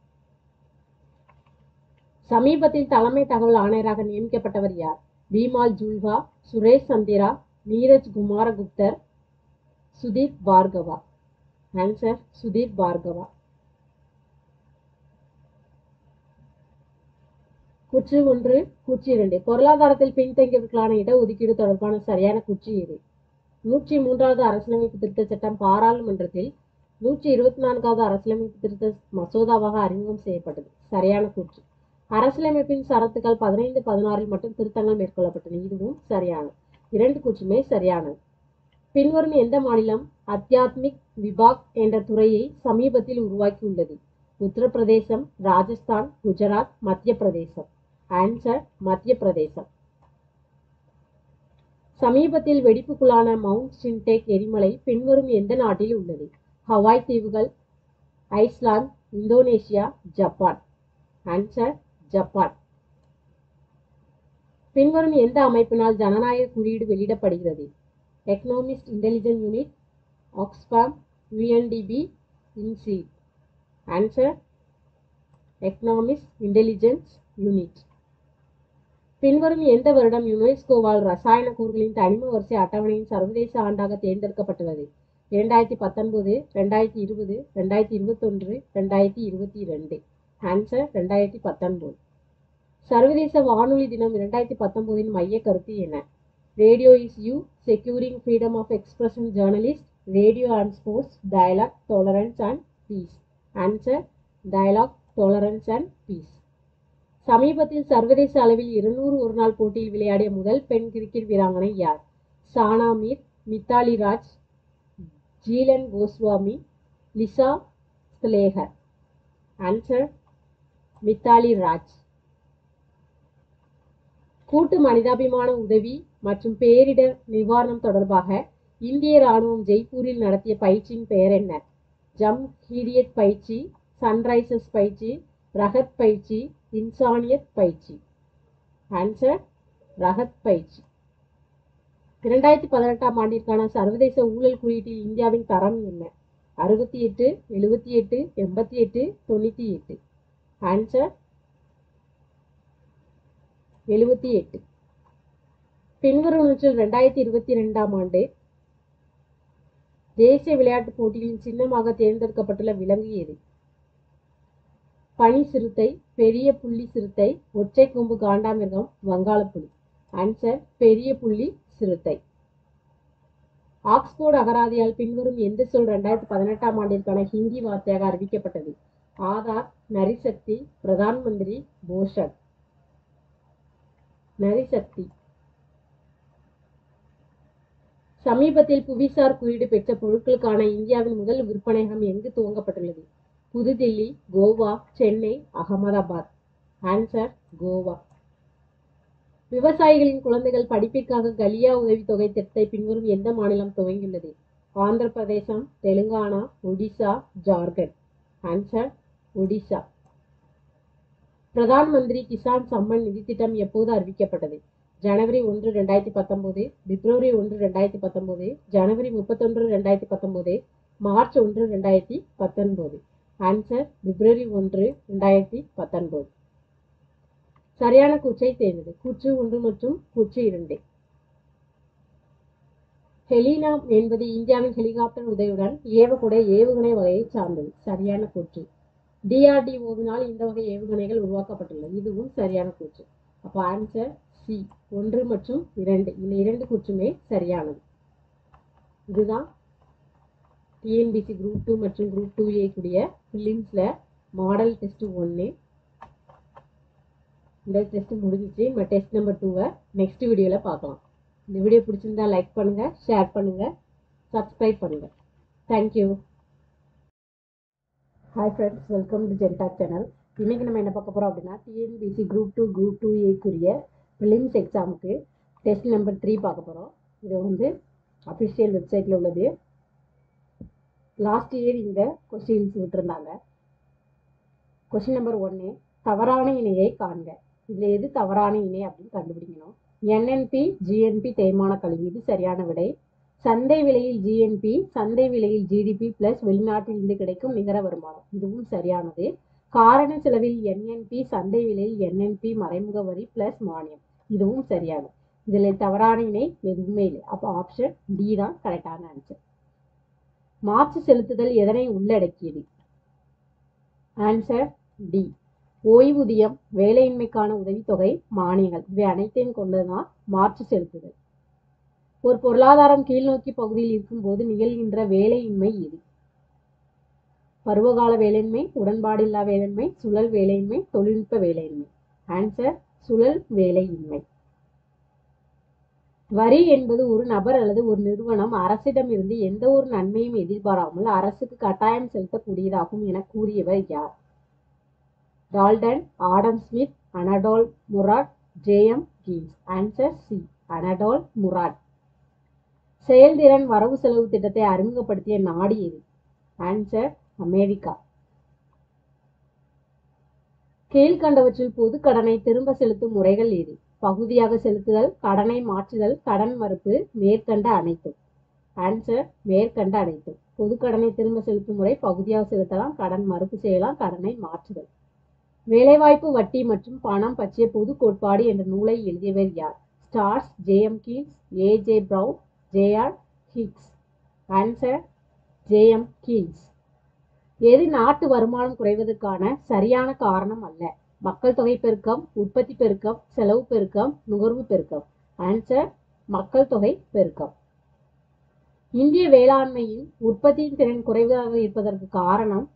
சமீபத்தில் தலைமை தகவல் ஆணையராக நியமிக்கப்பட்டவர் யார் பீமால் ஜூல்வா சுரேஷ் சந்திரா நீரஜ் குமாரகுப்தர் சுதீப் பார்கவா ஆன்சர் சுதீப் பார்கவா குற்று ஒன்று குற்று இரண்டு பொருளாதாரத்தில் பின்தங்கியவர்களுக்கான இடஒதுக்கீடு தொடர்பான சரியான குற்று எது நூற்றி மூன்றாவது அரசியலமைப்பு திருத்த சட்டம் பாராளுமன்றத்தில் நூற்றி இருபத்தி நான்காவது அரசியலமைப்பு திருத்த மசோதாவாக அறிமுகம் செய்யப்பட்டது சரியான கூற்று அரசியலமைப்பின் சரத்துக்கள் பதினைந்து பதினாறில் மட்டும் திருத்தங்கள் மேற்கொள்ளப்பட்டன இதுவும் சரியானது இரண்டு கூற்றுமே சரியானது பின்வரும் எந்த மாநிலம் அத்தியாத்மிக் விபாக் என்ற துறையை சமீபத்தில் உருவாக்கியுள்ளது உத்தரப்பிரதேசம் ராஜஸ்தான் குஜராத் மத்திய பிரதேசம் ஆன்சர் மத்திய பிரதேசம் சமீபத்தில் வெடிப்புக்குள்ளான மவுண்ட் சின்டேக் எரிமலை பின்வரும் எந்த நாட்டில் உள்ளது ஹவாய் தீவுகள் Iceland Indonesia Japan answer Japan பின்வரும் எந்த அமைப்பினால் ஜனநாயக குறியீடு வெளியிடப்படுகிறது Economist Intelligent Unit Oxfam UNDP இன்சி ஆன்சர் எக்கனாமிஸ்ட் இன்டெலிஜென்ஸ் யூனிட் பின்வரும் எந்த வருடம் யுனெஸ்கோவால் ரசாயன கூறுகளின் தனிம வரிசை அட்டவணையின் சர்வதேச ஆண்டாக தேர்ந்தெடுக்கப்பட்டுள்ளது இரண்டாயிரத்தி பத்தொன்பது ரெண்டாயிரத்தி இருபது ரெண்டாயிரத்தி இருபத்தொன்று ரெண்டாயிரத்தி இருபத்தி ரெண்டு ஆன்சர் ரெண்டாயிரத்தி பத்தொன்பது சர்வதேச வானொலி தினம் இரண்டாயிரத்தி பத்தொன்பதின் மைய கருத்து என்ன radio is you securing freedom of expression journalist radio and sports dialogue tolerance and peace answer dialogue tolerance and peace சமீபத்தில் சர்வதேச அளவில் இருநூறு ஒருநாள் போட்டியில் விளையாடிய முதல் பெண் கிரிக்கெட் வீராங்கனை யார் சானா மீர் மித்தாலி ராஜ் ஜீலன் கோஸ்வாமி லிசா ஸ்லேகர் ஆன்சர் மித்தாலி ராஜ் கூட்டு மனிதாபிமான உதவி மற்றும் பேரிடர் நிவாரணம் தொடர்பாக இந்திய ராணுவம் ஜெய்ப்பூரில் நடத்திய பயிற்சியின் பெயர் என்ன ஜம் ஹீரியட் பயிற்சி சன்ரைசர்ஸ் பயிற்சி ரகத் பயிற்சி இன்சானியத் பயிற்சி ஆன்சர் ரகத் பயிற்சி இரண்டாயிரத்தி பதினெட்டாம் ஆண்டிற்கான சர்வதேச ஊழல் குறியீட்டில் இந்தியாவின் தரம் என்ன அறுபத்தி எட்டு எழுபத்தி எட்டு எண்பத்தி எட்டு தொண்ணூற்றி எட்டு ஆன்சர் எழுபத்தி எட்டு பின்வருவனற்றில் ரெண்டாயிரத்தி இருபத்தி ரெண்டாம் ஆண்டு தேசிய விளையாட்டுப் போட்டிகளின் சின்னமாக தேர்ந்தெடுக்கப்பட்டுள்ள விலங்கு எது பனி சிறுத்தை பெரிய புள்ளி சிறுத்தை ஒற்றை கொம்பு காண்டாமிருகம் வங்காளப்புலி ஆன்சர் பெரிய புள்ளி சிறுத்தை ஆக்ஸ்போர்ட் அகராதியால் பின்வரும் எந்த சொல் ரெண்டாயிரத்தி பதினெட்டாம் ஆண்டிற்கான ஹிந்தி வார்த்தையாக அறிவிக்கப்பட்டது ஆதார் நரிசக்தி பிரதான் மந்திரி போஷன் நரிசக்தி சமீபத்தில் புவிசார் குறியீடு பெற்ற பொருட்களுக்கான இந்தியாவின் முதல் விற்பனையகம் எங்கு துவங்கப்பட்டுள்ளது புதுதில்லி கோவா சென்னை அகமதாபாத் ஆன்சர் கோவா விவசாயிகளின் குழந்தைகள் படிப்பிற்காக கலியா உதவித்தொகை திட்டத்தை பின்வரும் எந்த மாநிலம் துவங்கியுள்ளது ஆந்திர பிரதேசம் தெலுங்கானா ஒடிசா ஜார்க்கண்ட் ஆன்சர் ஒடிசா பிரதான் மந்திரி கிசான் சம்மன் நிதி திட்டம் எப்போது அறிவிக்கப்பட்டது ஜனவரி ஒன்று ரெண்டாயிரத்தி பத்தொம்போது பிப்ரவரி ஒன்று ரெண்டாயிரத்தி பத்தொம்போது ஜனவரி முப்பத்தொன்று ரெண்டாயிரத்தி பத்தொம்போது மார்ச் ஒன்று ரெண்டாயிரத்தி பத்தொன்பது ஆன்சர் பிப்ரவரி ஒன்று ரெண்டாயிரத்தி பத்தொன்பது சரியான கூற்றை தேர்ந்தது கூற்று ஒன்று மற்றும் கூற்று இரண்டு ஹெலினா என்பது இந்தியாவின் ஹெலிகாப்டர் உதவியுடன் ஏவக்கூடிய ஏவுகணை வகையை சார்ந்தது சரியான கூற்று டிஆர்டிஓவினால் இந்த வகை ஏவுகணைகள் உருவாக்கப்பட்டுள்ளது இதுவும் சரியான கூற்று அப்போ ஆன்சர் சி ஒன்று மற்றும் இரண்டு இந்த இரண்டு கூற்றுமே சரியானது இதுதான் டிஎன்பிசி குரூப் டூ மற்றும் குரூப் டூ ஏ கூடிய ஃபிலிம்ஸில் மாடல் டெஸ்ட் ஒன்று இந்த டெஸ்ட் முடிஞ்சிச்சு நம்ம டெஸ்ட் நம்பர் டூவை நெக்ஸ்ட் வீடியோவில் பார்க்கலாம் இந்த வீடியோ பிடிச்சிருந்தா லைக் பண்ணுங்கள் ஷேர் பண்ணுங்கள் சப்ஸ்கிரைப் பண்ணுங்கள் thank you hi friends welcome to ஜென்டாக் சேனல் இன்றைக்கி நம்ம என்ன பார்க்க போகிறோம் அப்படின்னா TNPSC group two group two ஏக்குரிய ப்ரிலிம்ஸ் எக்ஸாமுக்கு டெஸ்ட் நம்பர் த்ரீ பார்க்க போகிறோம் இது வந்து அஃபிஷியல் வெப்சைட்டில் உள்ளது லாஸ்ட் இயர் இந்த கொஸ்டின்ஸ் விட்டுருந்தாங்க கொஸ்டின் நம்பர் ஒன்று தவறான இணையை காண்க இதில் எது தவறான இணை அப்படின்னு கண்டுபிடிக்கணும் என்என்பி ஜிஎன்பி தேய்மான கழிவு இது சரியான விடை சந்தை விலையில் ஜிஎன்பி சந்தை விலையில் ஜிடிபி பிளஸ் வெளிநாட்டில் இருந்து கிடைக்கும் நிகர வருமானம் இதுவும் சரியானது காரண செலவில் என்என்பி சந்தை விலையில் என்என்பி மறைமுக வரி பிளஸ் மானியம் இதுவும் சரியானது இதில் தவறான இணை எதுவுமே இல்லை அப்போ ஆப்ஷன் டி தான் கரெக்டான ஆன்சர் மாற்று செலுத்துதல் எதனை உள்ளடக்கியது ஆன்சர் டி ஓய்வூதியம் வேலையின்மைக்கான உதவித்தொகை மானியங்கள் இவை அனைத்தையும் கொண்டதுதான் மாற்று செலுத்துதல் ஒரு பொருளாதாரம் கீழ்நோக்கி பகுதியில் இருக்கும்போது நிகழ்கின்ற வேலையின்மை இது பருவகால வேலையின்மை உடன்பாடில்லா வேலையின்மை சுழல் வேலையின்மை தொழில்நுட்ப வேலையின்மை ஆன்சர் சுழல் வேலையின்மை வரி என்பது ஒரு நபர் அல்லது ஒரு நிறுவனம் அரசிடமிருந்து எந்த ஒரு நன்மையும் எதிர்பாராமல் அரசுக்கு கட்டாயம் செலுத்தக்கூடியதாகும் என கூறியவர் யார் Dalton Adam Smith Anatol Murad JM Keynes answer C Anatol Murad செயல்திறன் வரவு செலவு திட்டத்தை அறிமுகப்படுத்திய நாடு எது ஆன்சர் அமெரிக்கா கீழ்கண்டவற்றில் பொது கடனை திரும்ப செலுத்தும் முறைகள் எது பகுதியாக செலுத்துதல் கடனை மாற்றுதல் கடன் மறுப்பு மேற்கண்ட அனைத்தும் ஆன்சர் மேற்கண்ட அனைத்தும் பொது கடனை திரும்ப செலுத்தும் முறை பகுதியாக செலுத்தலாம் கடன் மறுப்பு செய்யலாம் கடனை மாற்றுதல் வேலைவாய்ப்பு வட்டி மற்றும் பணம் பற்றிய பொது கோட்பாடு என்ற நூலை எழுதியவர் யார் ஸ்டார்ஸ் JM Keynes A J Brown JR Hicks answer JM Keynes எது நாட்டு வருமானம் குறைவதற்கான சரியான காரணம் அல்ல மக்கள் தொகை பெருக்கம் உற்பத்தி பெருக்கம் செலவு பெருக்கம் நுகர்வு பெருக்கம் ஆன்சர் மக்கள் தொகை பெருக்கம் இந்திய வேளாண்மையின் உற்பத்தியின் திறன் குறைவாக இருப்பதற்கு காரணம்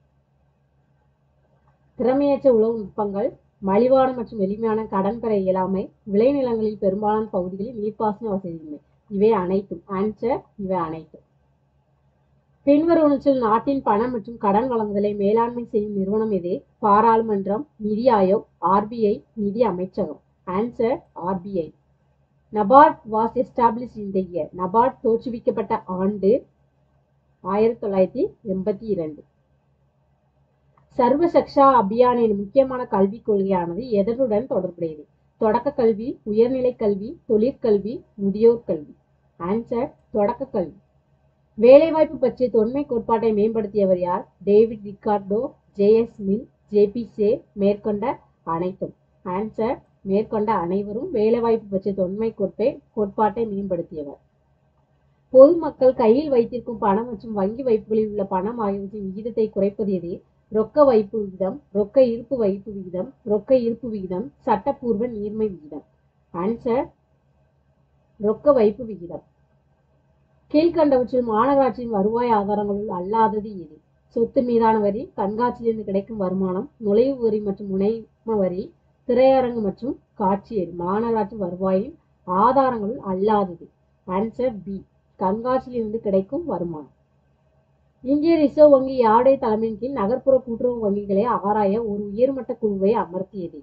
திறமையற்ற உழவு நுட்பங்கள் மலிவான மற்றும் எளிமையான கடன் பெற இயலாமை விளைநிலங்களில் பெரும்பாலான பகுதிகளில் நீர்ப்பாசன வசதியின்மை இவை அனைத்தும் ஆன்சர் இவை அனைத்தும் பின்வருவனற்றில் நாட்டின் பணம் மற்றும் கடன் வழங்குதலை மேலாண்மை செய்யும் நிறுவனம் எது பாராளுமன்றம் நிதி ஆயோக் ஆர்பிஐ நிதி அமைச்சகம் answer RBI NABARD was establish in the year NABARD தோற்றுவிக்கப்பட்ட ஆண்டு ஆயிரத்தி தொள்ளாயிரத்தி எண்பத்தி இரண்டு சர்வ சக்ஷா அபியான் எனும் முக்கியமான கல்விக் கொள்கையானது எதனுடன் தொடர்புடையது தொடக்க கல்வி உயர்நிலை கல்வி தொழிற்கல்வி முதியோர் கல்வி ஆன்சர் தொடக்க கல்வி வேலைவாய்ப்பு பற்றிய தொன்மை கோட்பாட்டை மேம்படுத்தியவர் யார் David Ricardo JS Mill JB Say மேற்கொண்ட அனைத்தும் ஆன்சர் மேற்கொண்ட அனைவரும் வேலைவாய்ப்பு பற்றிய தொன்மை கோட்பை கோட்பாட்டை மேம்படுத்தியவர் பொதுமக்கள் கையில் வைத்திருக்கும் பணம் மற்றும் வங்கி வைப்புகளில் உள்ள பணம் ஆகியவற்றின் விகிதத்தை குறைப்பது எது ரொக்க வைப்பு விகிதம் ரொக்க இருப்பு வைப்பு விகிதம் ரொக்க இருப்பு விகிதம் சட்டப்பூர்வ நீர்மை விகிதம் ஆன்சர் ரொக்க வைப்பு விகிதம் கீழ்கண்டவற்றில் மாநகராட்சியின் வருவாய் ஆதாரங்களுள் அல்லாதது எது சொத்து மீதான வரி கண்காட்சியிலிருந்து கிடைக்கும் வருமானம் நுழைவு வரி மற்றும் முனைம வரி திரையரங்கு மற்றும் காட்சி வரி மாநகராட்சி வருவாயின் ஆதாரங்களுள் அல்லாதது ஆன்சர் பி கண்காட்சியிலிருந்து கிடைக்கும் வருமானம் இந்திய ரிசர்வ் வங்கி யாருடைய தலைமையின் கீழ் நகர்ப்புற கூட்டுறவு வங்கிகளை ஆராய ஒரு உயர்மட்ட குழுவை அமர்த்தியது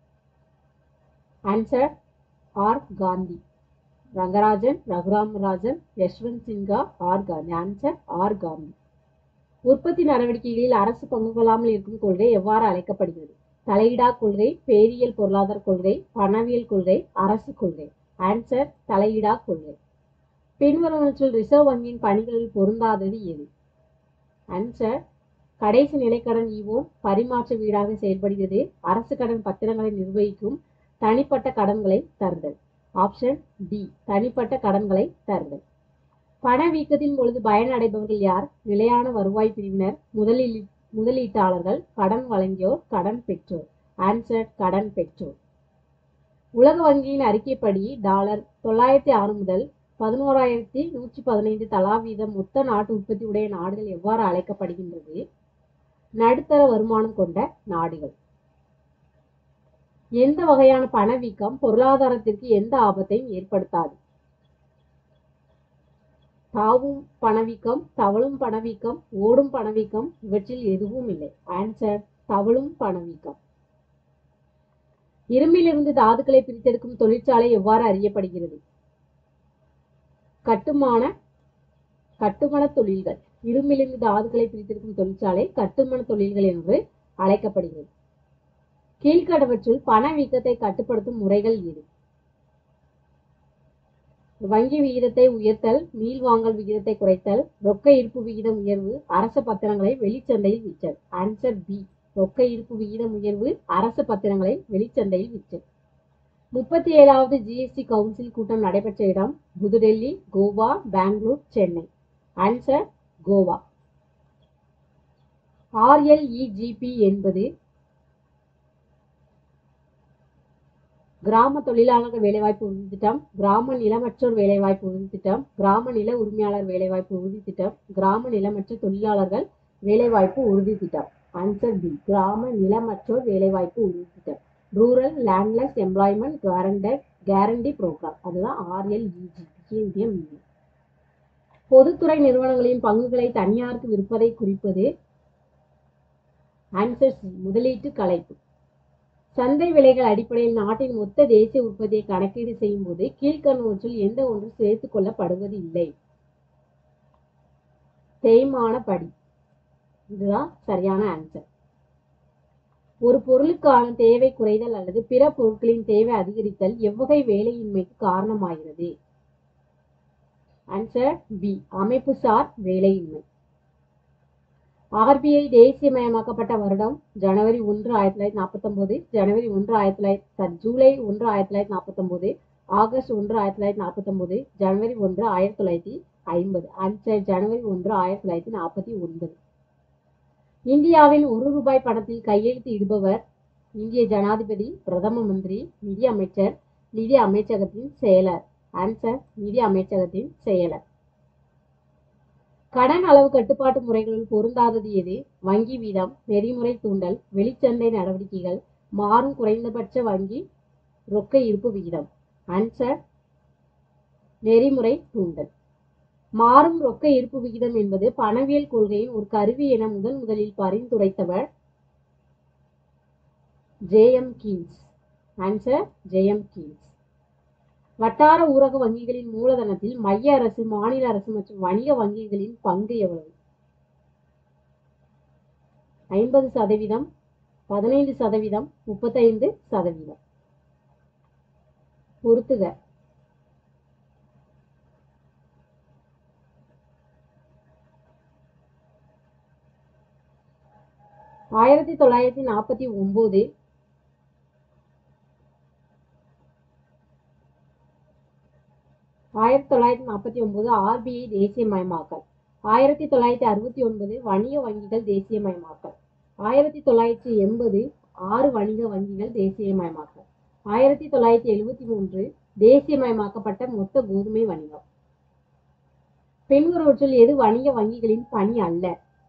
answer R Gandhi Rangarajan Raghuramarajan Yashwant Sinha R Gandhi answer R Gandhi உற்பத்தி நடவடிக்கைகளில் அரசு பங்கு கொள்ளாமல் இருக்கும் கொள்கை எவ்வாறு அழைக்கப்படுகிறது தலையிடா கொள்கை பேரியல் பொருளாதார கொள்கை பணவியல் கொள்கை அரசு கொள்கை ஆன்சர் தலையிடா கொள்கை பின்வருவனற்றில் ரிசர்வ் வங்கியின் பணிகளில் பொருந்தாதது எது ஆன்சர் கடைசி நிலைக்கடன் ஈவோன் பரிமாற்ற வீடாக செயல்படுகிறது அரசு கடன் பத்திரங்களை நிர்வகிக்கும் தனிப்பட்ட கடன்களை தருதல் ஆப்ஷன் டி தனிப்பட்ட கடன்களை தருதல் பணவீக்கத்தின் பொழுது பயனடைபவர்கள் யார் நிலையான வருவாய் பிரிவினர் முதலில் முதலீட்டாளர்கள் கடன் வழங்கியோர் கடன் பெற்றோர் ஆன்சர் கடன் பெற்றோர் உலக வங்கியின் அறிக்கைப்படி டாலர் தொள்ளாயிரத்தி ஆறு முதல் பதினோராயிரத்தி நூற்றி பதினைந்து தலா வீதம் மொத்த நாட்டு உற்பத்தி உடைய நாடுகள் எவ்வாறு அழைக்கப்படுகின்றது நடுத்தர வருமானம் கொண்ட நாடுகள் எந்த வகையான பணவீக்கம் பொருளாதாரத்திற்கு எந்த ஆபத்தையும் ஏற்படுத்தாது தாவும் பணவீக்கம் தவழும் பணவீக்கம் ஓடும் பணவீக்கம் இவற்றில் எதுவும் இல்லை ஆன்சர் தவழும் பணவீக்கம் இரும்பிலிருந்து தாதுக்களை பிரித்தெடுக்கும் தொழிற்சாலை எவ்வாறு அறியப்படுகிறது கட்டுமான கட்டுமான தொழில்கள் இரும்பிலிருந்து தாதுக்களை பிரித்தெடுக்கும் தொழிற்சாலை கட்டுமான தொழில்கள் என்று அழைக்கப்படுகிறது கீழ்கண்டவற்றில் பணவீக்கத்தை கட்டுப்படுத்தும் முறைகள் எது வங்கி விகிதத்தை உயர்த்தல் மீள்வாங்கல் விகிதத்தை குறைத்தல் ரொக்க இருப்பு விகிதம் உயர்வு அரச பத்திரங்களை வெளிச்சந்தையில் விற்றல் ஆன்சர் பி ரொக்க இருப்பு விகிதம் உயர்வு அரச பத்திரங்களை வெளிச்சந்தையில் விற்றல் முப்பத்தி ஏழாவது ஜிஎஸ்டி கவுன்சில் கூட்டம் நடைபெற்ற இடம் புதுடெல்லி கோவா பெங்களூர் சென்னை ஆன்சர் கோவா ஆர்எல்இஜிபி என்பது கிராம தொழிலாளர்கள் வேலைவாய்ப்பு உறுதி திட்டம் கிராம நிலமற்றோர் வேலைவாய்ப்பு உறுதி திட்டம் கிராம நில உரிமையாளர் வேலைவாய்ப்பு உறுதி திட்டம் கிராம நிலமற்ற தொழிலாளர்கள் வேலைவாய்ப்பு உறுதி திட்டம் ஆன்சர் பி கிராம நிலமற்றோர் வேலைவாய்ப்பு உறுதி திட்டம் rural landless employment guaranteed guarantee programme அதுதான் ஆர்எல்இஜி இந்திய மீடியம் பொதுத்துறை நிறுவனங்களின் பங்குகளை தனியாருக்கு விற்பதை குறிப்பது ஆன்சர் சி முதலீட்டு கலைப்பு சந்தை விலைகள் அடிப்படையில் நாட்டின் மொத்த தேசிய உற்பத்தியை கணக்கீடு செய்யும் போது கீழ்கண்ணுவற்றில் எந்த ஒன்று சேர்த்துக் கொள்ளப்படுவது இல்லை தேய்மான படி இதுதான் சரியான ஆன்சர் ஒரு பொருளுக்கான தேவை குறைதல் அல்லது பிற பொருட்களின் தேவை அதிகரித்தல் எவ்வகை வேலையின்மைக்கு காரணமாகிறது ஆன்சர் பி அமைப்புசார் வேலையின்மை ஆர்பிஐ தேசியமயமாக்கப்பட்ட வருடம் ஜனவரி ஒன்று ஆயிரத்தி தொள்ளாயிரத்தி நாற்பத்தொம்போது ஜனவரி ஒன்று ஆயிரத்தி தொள்ளாயிரத்தி சாரி ஜூலை ஒன்று ஆயிரத்தி தொள்ளாயிரத்தி நாற்பத்தொம்போது ஆகஸ்ட் ஒன்று ஆயிரத்தி தொள்ளாயிரத்தி நாற்பத்தொம்போது ஜனவரி ஒன்று ஆயிரத்தி தொள்ளாயிரத்தி ஐம்பது ஆன்சர் ஜனவரி ஒன்று ஆயிரத்தி தொள்ளாயிரத்தி நாற்பத்தி ஒன்பது இந்தியாவின் ஒரு ரூபாய் பணத்தில் கையெழுத்து இடுபவர் இந்திய ஜனாதிபதி பிரதம மந்திரி நிதி அமைச்சர் நிதி அமைச்சகத்தின் செயலர் ஆன்சர் நிதி அமைச்சகத்தின் செயலர் கடன் அளவு கட்டுப்பாட்டு முறைகளில் பொருந்தாதது எது வங்கி வீதம் நெறிமுறை தூண்டல் வெளிச்சந்தை நடவடிக்கைகள் மாறும் குறைந்தபட்ச வங்கி ரொக்க இருப்பு விகிதம் ஆன்சர் நெறிமுறை தூண்டல் மாறும் ரொக்க இருப்பு விகிதம் என்பது பணவியல் கொள்கையின் ஒரு கருவி என முதன் முதலில் பரிந்துரைத்தவர் J M Keynes answer J M Keynes வட்டார ஊரக வங்கிகளின் மூலதனத்தில் மைய அரசு மாநில அரசு மற்றும் வணிக வங்கிகளின் பங்கு எவ்வளவு ஐம்பது சதவீதம் பதினைந்து சதவீதம் முப்பத்தைந்து சதவீதம் பொறுத்துக ஆயிரத்தி தொள்ளாயிரத்தி நாற்பத்தி ஒன்பது ஆயிரத்தி தொள்ளாயிரத்தி நாற்பத்தி ஒன்பது ஆர்பிஐ தேசியமயமாக்கல் ஆயிரத்தி தொள்ளாயிரத்தி அறுபத்தி ஒன்பது வணிக வங்கிகள் தேசியமயமாக்கல் ஆயிரத்தி தொள்ளாயிரத்தி எண்பது ஆறு வணிக வங்கிகள் தேசியமயமாக்கல் ஆயிரத்தி தொள்ளாயிரத்தி எழுபத்தி மூன்று தேசியமயமாக்கப்பட்ட மொத்த கோதுமை வணிகம் பின்வருவற்றில் எது வணிக வங்கிகளின் பணி அல்ல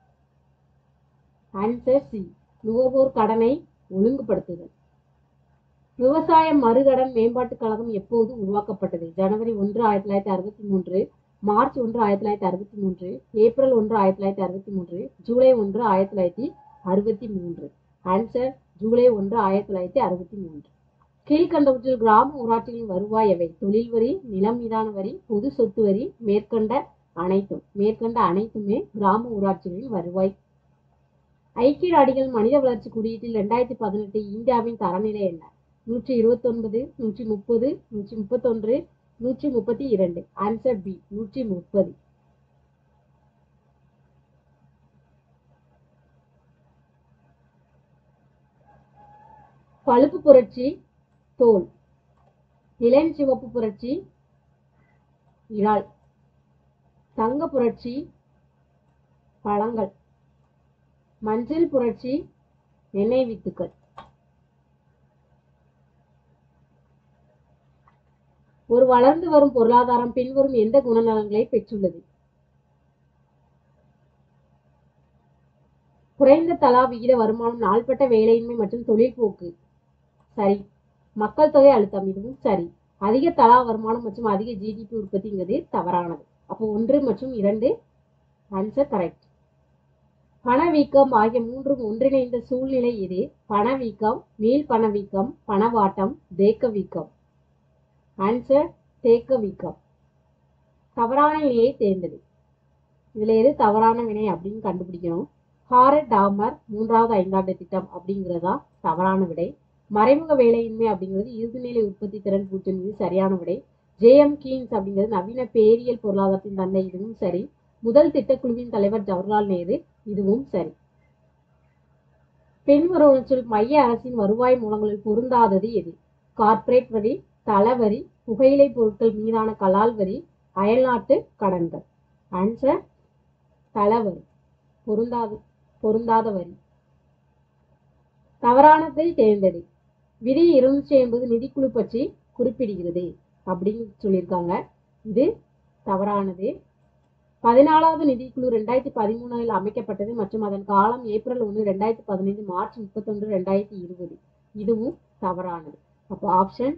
ஆன்சர் சி நுகர்வோர் கடனை ஒழுங்குபடுத்துதல் விவசாய மறுகடன் மேம்பாட்டுக் கழகம் எப்போது உருவாக்கப்பட்டது ஜனவரி ஒன்று ஆயிரத்தி தொள்ளாயிரத்தி அறுபத்தி மூன்று மார்ச் ஒன்று ஆயிரத்தி தொள்ளாயிரத்தி அறுபத்தி மூன்று ஏப்ரல் ஒன்று ஆயிரத்தி தொள்ளாயிரத்தி அறுபத்தி மூன்று ஜூலை ஒன்று ஆயிரத்தி தொள்ளாயிரத்தி அறுபத்தி மூன்று ஆன்சர் ஜூலை ஒன்று ஆயிரத்தி தொள்ளாயிரத்தி அறுபத்தி மூன்று கீழ்கண்டவற்றில் கிராம ஊராட்சிகளின் வருவாய் எவை தொழில் வரி நிலம் மீதான வரி பொது சொத்து வரி மேற்கண்ட அனைத்தும் மேற்கண்ட அனைத்துமே கிராம ஊராட்சிகளின் வருவாய் ஐக்கிய நாடுகள் மனித வளர்ச்சி குறியீட்டில் ரெண்டாயிரத்தி பதினெட்டு இந்தியாவின் தரநிலை என்ன நூற்றி இருபத்தொன்பது நூற்றி முப்பது நூற்றி முப்பத்தொன்று நூற்றி முப்பத்தி இரண்டு ஆன்சர் பி நூற்றி முப்பது பழுப்பு புரட்சி தோல் இளஞ்சிவப்பு புரட்சி இறால் தங்க புரட்சி பழங்கள் மஞ்சள் புரட்சி எண்ணெய் வித்துக்கள் ஒரு வளர்ந்து வரும் பொருளாதாரம் பின்வரும் எந்த குணநலன்களை பெற்றுள்ளது குறைந்த தலா விகித வருமானம் நாள்பட்ட வேலையின்மை மற்றும் தொழில்போக்கு சரி மக்கள் தொகை அழுத்தம் இதுவும் சரி அதிக தலா வருமானம் மற்றும் அதிக ஜிடிபி உற்பத்திங்கிறது தவறானது அப்போ ஒன்று மற்றும் இரண்டு ஆன்சர் கரெக்ட் பணவீக்கம் ஆகிய மூன்றும் ஒன்றிணைந்த சூழ்நிலை எது பணவீக்கம் மீள் பணவீக்கம் பணவாட்டம் தேக்க வீக்கம் ஆன்சர் தேக்க வீக்கம் தவறான வினையை தேர்ந்தது இதுல எது தவறான வினை அப்படின்னு கண்டுபிடிக்கணும் ஹாரட் டாமர் மூன்றாவது ஐந்தாண்டு திட்டம் அப்படிங்கிறதா தவறான விடை மறைமுக வேலையின்மை அப்படிங்கிறது இறுதிநிலை உற்பத்தி திறன் பூஜ்ஜியம் இது சரியான விடை ஜேஎம் கீன்ஸ் அப்படிங்கிறது நவீன பேரியல் பொருளாதாரத்தின் தந்தை இதுவும் சரி முதல் திட்டக்குழுவின் தலைவர் ஜவஹர்லால் நேரு இதுவும் சரி பின்வருவனற்றுள் மைய அரசின் வருவாய் மூலங்களில் பொருந்தாதது எது கார்ப்பரேட் வரி தளவரி புகையிலை பொருட்கள் மீதான கலால் வரி அயல்நாட்டு கடன்கள் ஆன்சர் தளவரி பொருந்தாது பொருந்தாத வரி தவறானதை தேர்ந்தெடு விதி இருநூற்றி ஐம்பது நிதிக்குழு பற்றி குறிப்பிடுகிறது அப்படின்னு சொல்லியிருக்காங்க இது தவறானது பதினாலாவது நிதிக்குழு ரெண்டாயிரத்தி பதிமூணில் அமைக்கப்பட்டது மற்றும் அதன் காலம் ஏப்ரல் ஒன்று ரெண்டாயிரத்தி பதினைந்து மார்ச் முப்பத்தொன்று ரெண்டாயிரத்தி இருபது இதுவும் தவறானது அப்போ ஆப்ஷன்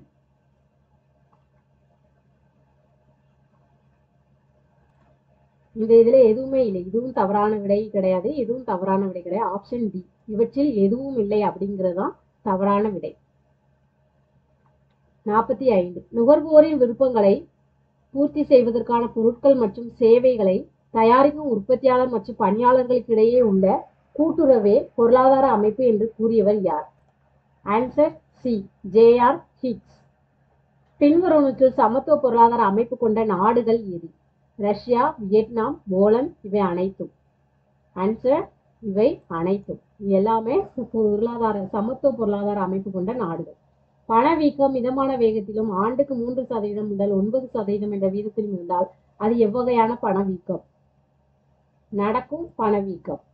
இந்த இதுல எதுவுமே இல்லை இதுவும் தவறான விடை கிடையாது இதுவும் தவறான விடை கிடையாது ஆப்ஷன் டி இவற்றில் எதுவும் இல்லை அப்படிங்கிறது தான் தவறான விடை நாற்பத்தி ஐந்து நுகர்வோரின் விருப்பங்களை பூர்த்தி செய்வதற்கான பொருட்கள் மற்றும் சேவைகளை தயாரிக்கும் உற்பத்தியாளர் மற்றும் பணியாளர்களுக்கு இடையே உள்ள கூட்டுறவே பொருளாதார அமைப்பு என்று கூறியவர் யார் ஆன்சர் சி ஜேஆர் ஹிக்ஸ் பின்வருவனத்தில் சமத்துவ பொருளாதார அமைப்பு கொண்ட நாடுகள் எது ரஷ்யா வியட்நாம் போலந்து இவை அனைத்தும் ஆன்சர் இவை அனைத்தும் இது எல்லாமே பொருளாதார சமத்துவ பொருளாதார அமைப்பு கொண்ட நாடுகள் பணவீக்கம் மிதமான வேகத்திலும் ஆண்டுக்கு மூன்று சதவீதம் முதல் ஒன்பது சதவீதம் என்ற வீதத்திலும் இருந்தால் அது எவ்வகையான பணவீக்கம் நடக்கும் பணவீக்கம்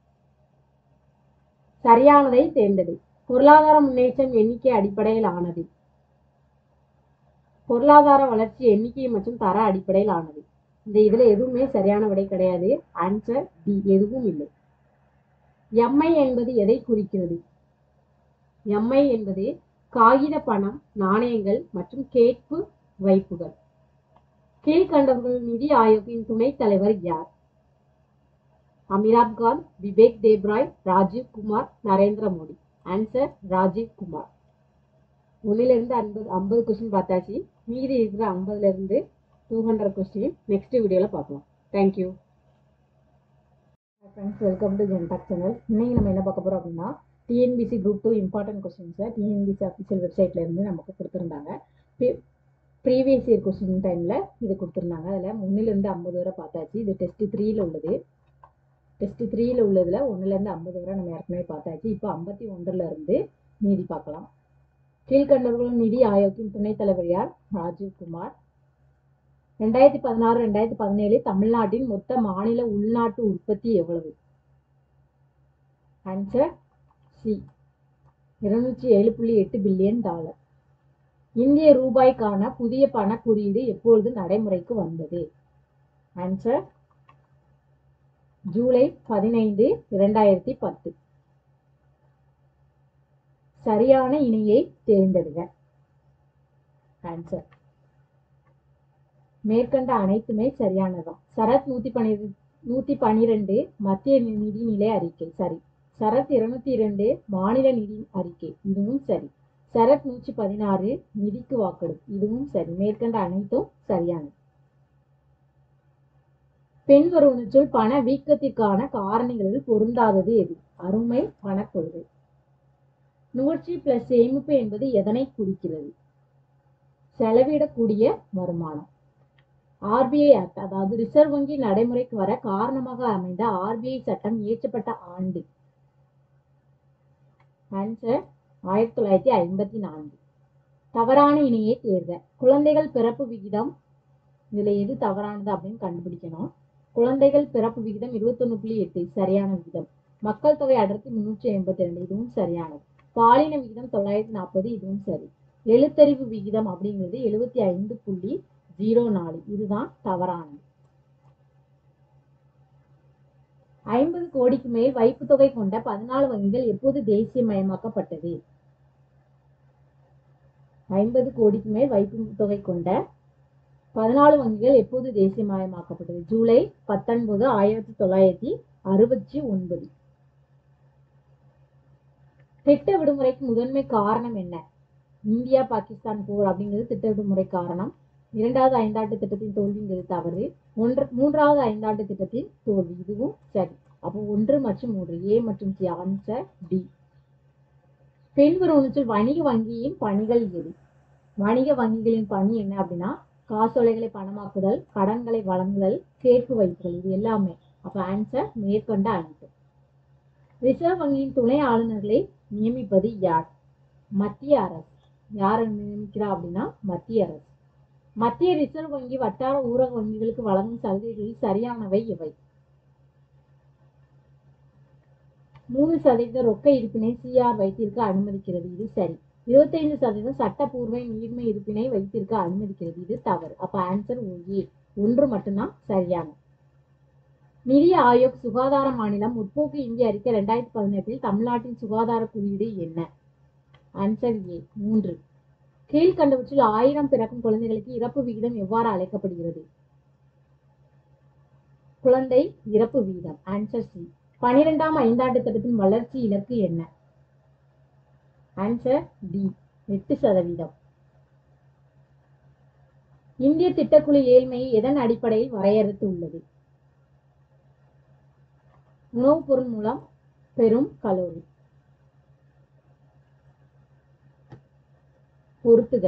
சரியானதை தேர்ந்தது பொருளாதார முன்னேற்றம் எண்ணிக்கை அடிப்படையில் ஆனது பொருளாதார வளர்ச்சி எண்ணிக்கை மற்றும் தர அடிப்படையில் ஆனது இந்த இதுல எதுவுமே சரியான விடை கிடையாது ஆன்சர் டி எதுவும் இல்லை எம்ஐ என்பது எதை குறிக்கிறது எம்ஐ என்பது காகித பணம் நாணயங்கள் மற்றும் கேட்பு வைப்புகள் கீழ்கண்டவர்கள் நிதி ஆயோக்கின் துணைத் தலைவர் யார் அமிதாப் காந்த் விவேக் தேப்ராய் ராஜீவ் குமார் நரேந்திர மோடி ஆன்சர் ராஜீவ் குமார் ஒன்னுல இருந்து ஐம்பது ஐம்பது கொஸ்டின் பார்த்தாச்சு மீதி இருக்கிற ஐம்பதுல இருந்து டூ ஹண்ட்ரட் கொஸ்டின் நெக்ஸ்ட் வீடியோவில் பார்க்கலாம் தேங்க்யூ ஃப்ரெண்ட்ஸ் வெல்கம் டு ஜென்டாக் சேனல் இன்னைக்கு நம்ம என்ன பார்க்க போகிறோம் அப்படின்னா டிஎன்பிசி குரூப் டூ இம்பார்ட்டன்ட் கொஸ்டின்ஸை டிஎன்பிசி அஃபிஷியல் வெப்சைட்ல இருந்து நமக்கு கொடுத்துருந்தாங்க ப்ரீவியஸ் இயர் கொஸ்டின் டைமில் இது கொடுத்துருந்தாங்க அதில் ஒன்றுலேருந்து ஐம்பது வரை பார்த்தாச்சு இது டெஸ்ட் த்ரீல உள்ளது டெஸ்ட் த்ரீல உள்ளதில் ஒன்றுலேருந்து ஐம்பது வரை நம்ம ஏற்கனவே பார்த்தாச்சு இப்போ ஐம்பத்தி ஒன்றில் இருந்து மீதி பார்க்கலாம் கீழ்கண்டவர்களும் நிதி ஆயோக்கின் துணைத் தலைவர் யார் ராஜீவ் குமார் ரெண்டாயிரத்தி பதினாறு ரெண்டாயிரத்தி பதினேழு தமிழ்நாட்டின் மொத்த மாநில உள்நாட்டு உற்பத்தி எவ்வளவு ஆன்சர் சி இருநூற்றி ஏழு புள்ளி எட்டு பில்லியன் டாலர் இந்திய ரூபாய்க்கான புதிய பண குறியீடு எப்பொழுது நடைமுறைக்கு வந்தது ஆன்சர் ஜூலை பதினைந்து இரண்டாயிரத்தி பத்து சரியான இணையை தேர்ந்தெடுங்க ஆன்சர் மேற்கண்ட அனைத்துமே சரியானதான் சரத் நூத்தி பன்னிரெண்டு நூத்தி பன்னிரெண்டு மத்திய நிதிநிலை அறிக்கை சரி சரத் இருநூத்தி இரண்டு மாநில நிதி அறிக்கை இதுவும் சரி சரத் நூற்றி பதினாறு நிதிக்கு வாக்கெடுப்பு இதுவும் சரி மேற்கண்ட அனைத்தும் சரியானது பின்வருவனற்றுள் பண வீக்கத்திற்கான காரணிகளில் பொருந்தாதது எது அருமை பணக்கொள்கை நுகர்ச்சி பிளஸ் சேமிப்பு என்பது எதனை குறிக்கிறது செலவிடக்கூடிய வருமானம் ஆர்பிஐ ஆக்ட் அதாவது ரிசர்வ் வங்கி நடைமுறைக்கு வர காரணமாக அமைந்த ஆர்பிஐ சட்டம் இயற்றப்பட்ட ஆண்டு ஆன்சர் ஆயிரத்தி தொள்ளாயிரத்தி ஐம்பத்தி நான்கு தவறான இணையை தேர்க குழந்தைகள் பிறப்பு விகிதம் இதுல எது தவறானது அப்படின்னு கண்டுபிடிக்கணும் குழந்தைகள் பிறப்பு விகிதம் இருபத்தொன்னு புள்ளி எட்டு சரியான விகிதம் மக்கள் தொகை அடர்த்தி முன்னூற்றி ஐம்பத்தி ரெண்டு இதுவும் சரியானது பாலின விகிதம் தொள்ளாயிரத்தி நாற்பது இதுவும் சரி எழுத்தறிவு விகிதம் அப்படிங்கிறது எழுபத்தி ஐந்து புள்ளி ஜீரோ நாலு இதுதான் தவறானது ஐம்பது கோடிக்கு மேல் வைப்பு தொகை கொண்ட பதினாலு வங்கிகள் எப்போது தேசியமயமாக்கப்பட்டது ஐம்பது கோடிக்கு மேல் வைப்பு தொகை கொண்ட பதினாலு வங்கிகள் எப்போது தேசியமயமாக்கப்பட்டது ஜூலை பத்தொன்பது ஆயிரத்தி தொள்ளாயிரத்தி அறுபத்தி ஒன்பது திட்ட விடுமுறைக்கு முதன்மை காரணம் என்ன இந்தியா பாகிஸ்தான் போர் அப்படிங்கிறது திட்ட விடுமுறை காரணம் இரண்டாவது ஐந்தாண்டு திட்டத்தின் தோல்விங்கிறது தவறு ஒன்று மூன்றாவது ஐந்தாண்டு திட்டத்தின் தோல்வி இதுவும் சரி அப்போ ஒன்று மற்றும் மூன்று ஏ மற்றும் சி ஆன்சர் டி பின்வருவனத்தில் வணிக வங்கியின் பணிகள் எது வணிக வங்கிகளின் பணி என்ன அப்படின்னா காசோலைகளை பணமாக்குதல் கடன்களை வழங்குதல் கேட்பு வைப்புகள் இது எல்லாமே அப்ப ஆன்சர் மேற்கொண்ட அனைத்து ரிசர்வ் வங்கியின் துணை ஆளுநர்களை நியமிப்பது யார் மத்திய அரசு யாரை நியமிக்கிறா அப்படின்னா மத்திய அரசு மத்திய ரிசர்வ் வங்கி வட்டார ஊரக வங்கிகளுக்கு வழங்கும் சலுகைகளில் சரியானவை எவை மூணு சதவீத ரொக்க இருப்பினை சிஆர் வைத்திருக்க அனுமதிக்கிறது இது சரி இருபத்தைந்து சதவீதம் சட்டப்பூர்வ நீர்மை இருப்பினை வைத்திருக்க அனுமதிக்கிறது இது தவறு அப்ப ஆன்சர் ஏ ஒன்று மட்டும்தான் சரியான நிதி ஆயோக் சுகாதார மாநிலம் முற்போக்கு இந்திய அறிக்கை ரெண்டாயிரத்தி பதினெட்டில் தமிழ்நாட்டின் சுகாதார குறியீடு என்ன ஆன்சர் ஏ மூன்று கீழ்கண்டவற்றில் ஆயிரம் பிறக்கும் குழந்தைகளுக்கு இறப்பு விகிதம் எவ்வாறு அழைக்கப்படுகிறது குழந்தை இறப்பு விகிதம் ஆன்சர் சி பனிரெண்டாம் ஐந்தாண்டு திட்டத்தின் வளர்ச்சி இலக்கு என்ன ஆன்சர் டி எட்டு சதவீதம் இந்திய திட்டக்குழு ஏழ்மையை எதன் அடிப்படையில் வரையறுத்து உள்ளது உணவுப் பொருள் மூலம் பெரும் கலோரி பொறுத்துக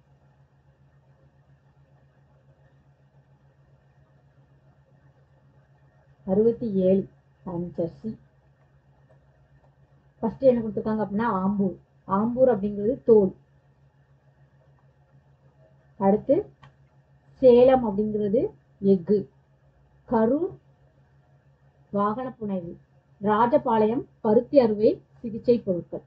அறுபத்தி ஏழு ஆன்சர் சி ஃபர்ஸ்ட் என்ன கொடுத்துருக்காங்க அப்படின்னா ஆம்பூர் ஆம்பூர் அப்படிங்கிறது தோல் அடுத்து சேலம் அப்படிங்கிறது எஃகு கரூர் வாகன புனைவு ராஜபாளையம் பருத்தி அறுவை சிகிச்சை பொருட்கள்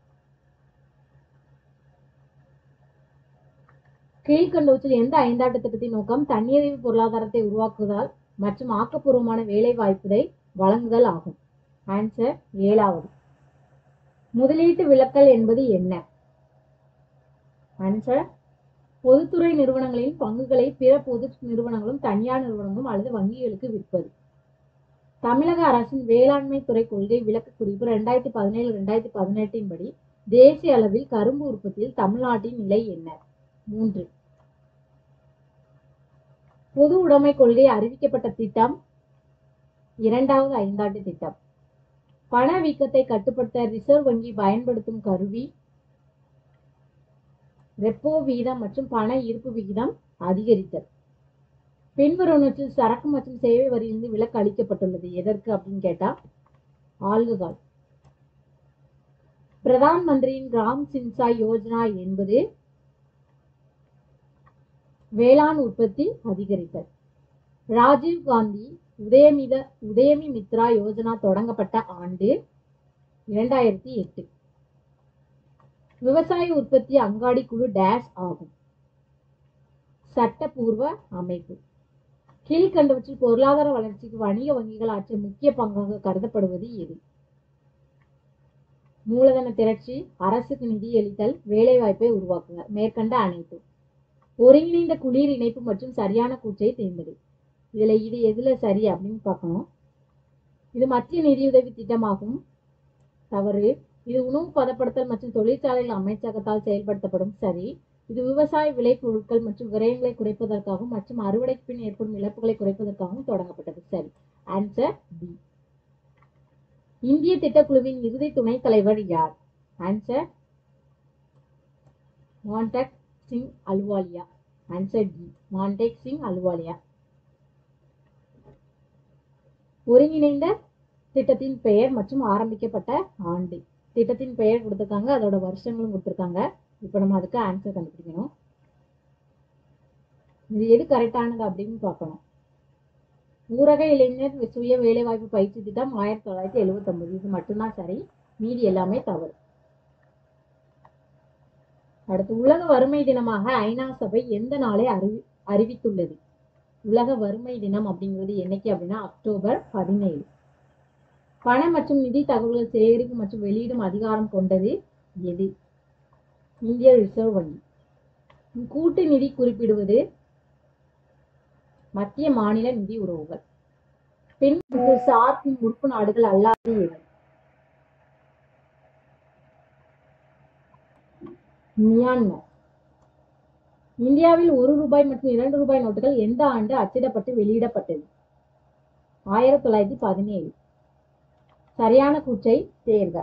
கீழ்கண்டவற்றில் எந்த ஐந்தாண்டு திட்டத்தின் நோக்கம் தன்னிறைவு பொருளாதாரத்தை உருவாக்குதல் மற்றும் ஆக்கப்பூர்வமான வேலை வாய்ப்புகளை வழங்குதல் ஆகும் ஆன்சர் ஏழாவது முதலீட்டு விலக்கல் என்பது என்ன ஆன்சர் பொதுத்துறை நிறுவனங்களின் பங்குகளை பிற பொது நிறுவனங்களும் தனியார் நிறுவனங்களும் அல்லது வங்கிகளுக்கு விற்பது தமிழக அரசின் வேளாண்மை துறை கொள்கை விளக்க குறிப்பு ரெண்டாயிரத்தி பதினேழு ரெண்டாயிரத்தி பதினெட்டின் படி தேசிய அளவில் கரும்பு உற்பத்தியில் தமிழ்நாட்டின் நிலை என்ன மூன்று பொது உடைமை கொள்கை அறிவிக்கப்பட்ட திட்டம் இரண்டாவது ஐந்தாண்டு திட்டம் பணவீக்கத்தை கட்டுப்படுத்த ரிசர்வ் வங்கி பயன்படுத்தும் கருவி ரெப்போ வீதம் மற்றும் பண இருப்பு விகிதம் அதிகரித்தல் பின்வருவனற்றில் சரக்கு மற்றும் சேவை வரியிலிருந்து விலக்கு அளிக்கப்பட்டுள்ளது எதற்கு அப்படின்னு கேட்டா ஆல்கஹால் பிரதான் மந்திரியின் கிராம் சின்சாய் யோஜனா என்பது வேளாண் உற்பத்தி அதிகரித்தல் ராஜீவ் காந்தி உதயமித உதயமி மித்ரா யோஜனா தொடங்கப்பட்ட ஆண்டு இரண்டாயிரத்தி எட்டு விவசாய உற்பத்தி அங்காடி குழு டேஷ் ஆகும் சட்டப்பூர்வ அமைப்பு கீழ்கண்டவற்றில் பொருளாதார வளர்ச்சிக்கு வணிக வங்கிகள் ஆற்றிய முக்கிய பங்காக கருதப்படுவது எது மூலதன திரட்சி அரசுக்கு நிதியளித்தல் வேலைவாய்ப்பை உருவாக்குங்க மேற்கண்ட அனைத்தும் ஒருங்கிணைந்த குளிர் இணைப்பு மற்றும் சரியான கூற்றை தேர்ந்தெடு இதுல இது எதுல சரி அப்படின்னு பார்க்கணும் இது மத்திய நிதியுதவி திட்டமாகும் தவறு இது உணவு பதப்படுத்தல் மற்றும் தொழிற்சாலைகள் அமைச்சகத்தால் செயல்படுத்தப்படும் சரி இது விவசாய விளை பொருட்கள் மற்றும் விரயங்களை குறைப்பதற்காகவும் மற்றும் அறுவடைக்கு பின் ஏற்படும் இழப்புகளை குறைப்பதற்காகவும் தொடங்கப்பட்டது சரி ஆன்சர் பி இந்திய திட்டக்குழுவின் இறுதி துணைத் தலைவர் யார் answer Montek Singh Ahluwalia answer D Montek Singh Ahluwalia ஒருங்கிணைந்த திட்டத்தின் பெயர் மற்றும் ஆரம்பிக்கப்பட்ட ஆண்டு திட்டத்தின் பெயர் கொடுத்துருக்காங்க அதோட வருஷங்களும் கொடுத்துருக்காங்க இப்போ நம்ம அதுக்கு ஆன்சர் கண்டுபிடிக்கணும் இது எது கரெக்டானது அப்படின்னு பார்க்கணும் ஊரக இளைஞர் சுய வேலைவாய்ப்பு பயிற்சி திட்டம் ஆயிரத்தி தொள்ளாயிரத்தி எழுவத்தொன்பது இது மட்டும்தான் சரி மீதி எல்லாமே தவறு அடுத்து உலக வறுமை தினமாக ஐநா சபை எந்த நாளை அறிவி அறிவித்துள்ளது உலக வறுமை தினம் அப்படிங்கிறது என்னைக்கு அப்படின்னா அக்டோபர் பதினேழு பண மற்றும் நிதி தகவல்கள் சேகரிக்கும் மற்றும் வெளியிடும் அதிகாரம் கொண்டது எது இந்திய ரிசர்வ் வங்கி கூட்டு நிதி குறிப்பிடுவது மத்திய மாநில நிதி உறவுகள் பின் சார்பின் உறுப்பு நாடுகள் அல்லாது எவை மியான்மர் இந்தியாவில் ஒரு ரூபாய் மற்றும் இரண்டு ரூபாய் நோட்டுகள் எந்த ஆண்டு அச்சிடப்பட்டு வெளியிடப்பட்டது ஆயிரத்தி தொள்ளாயிரத்தி பதினேழு சரியான கூற்றை தேர்க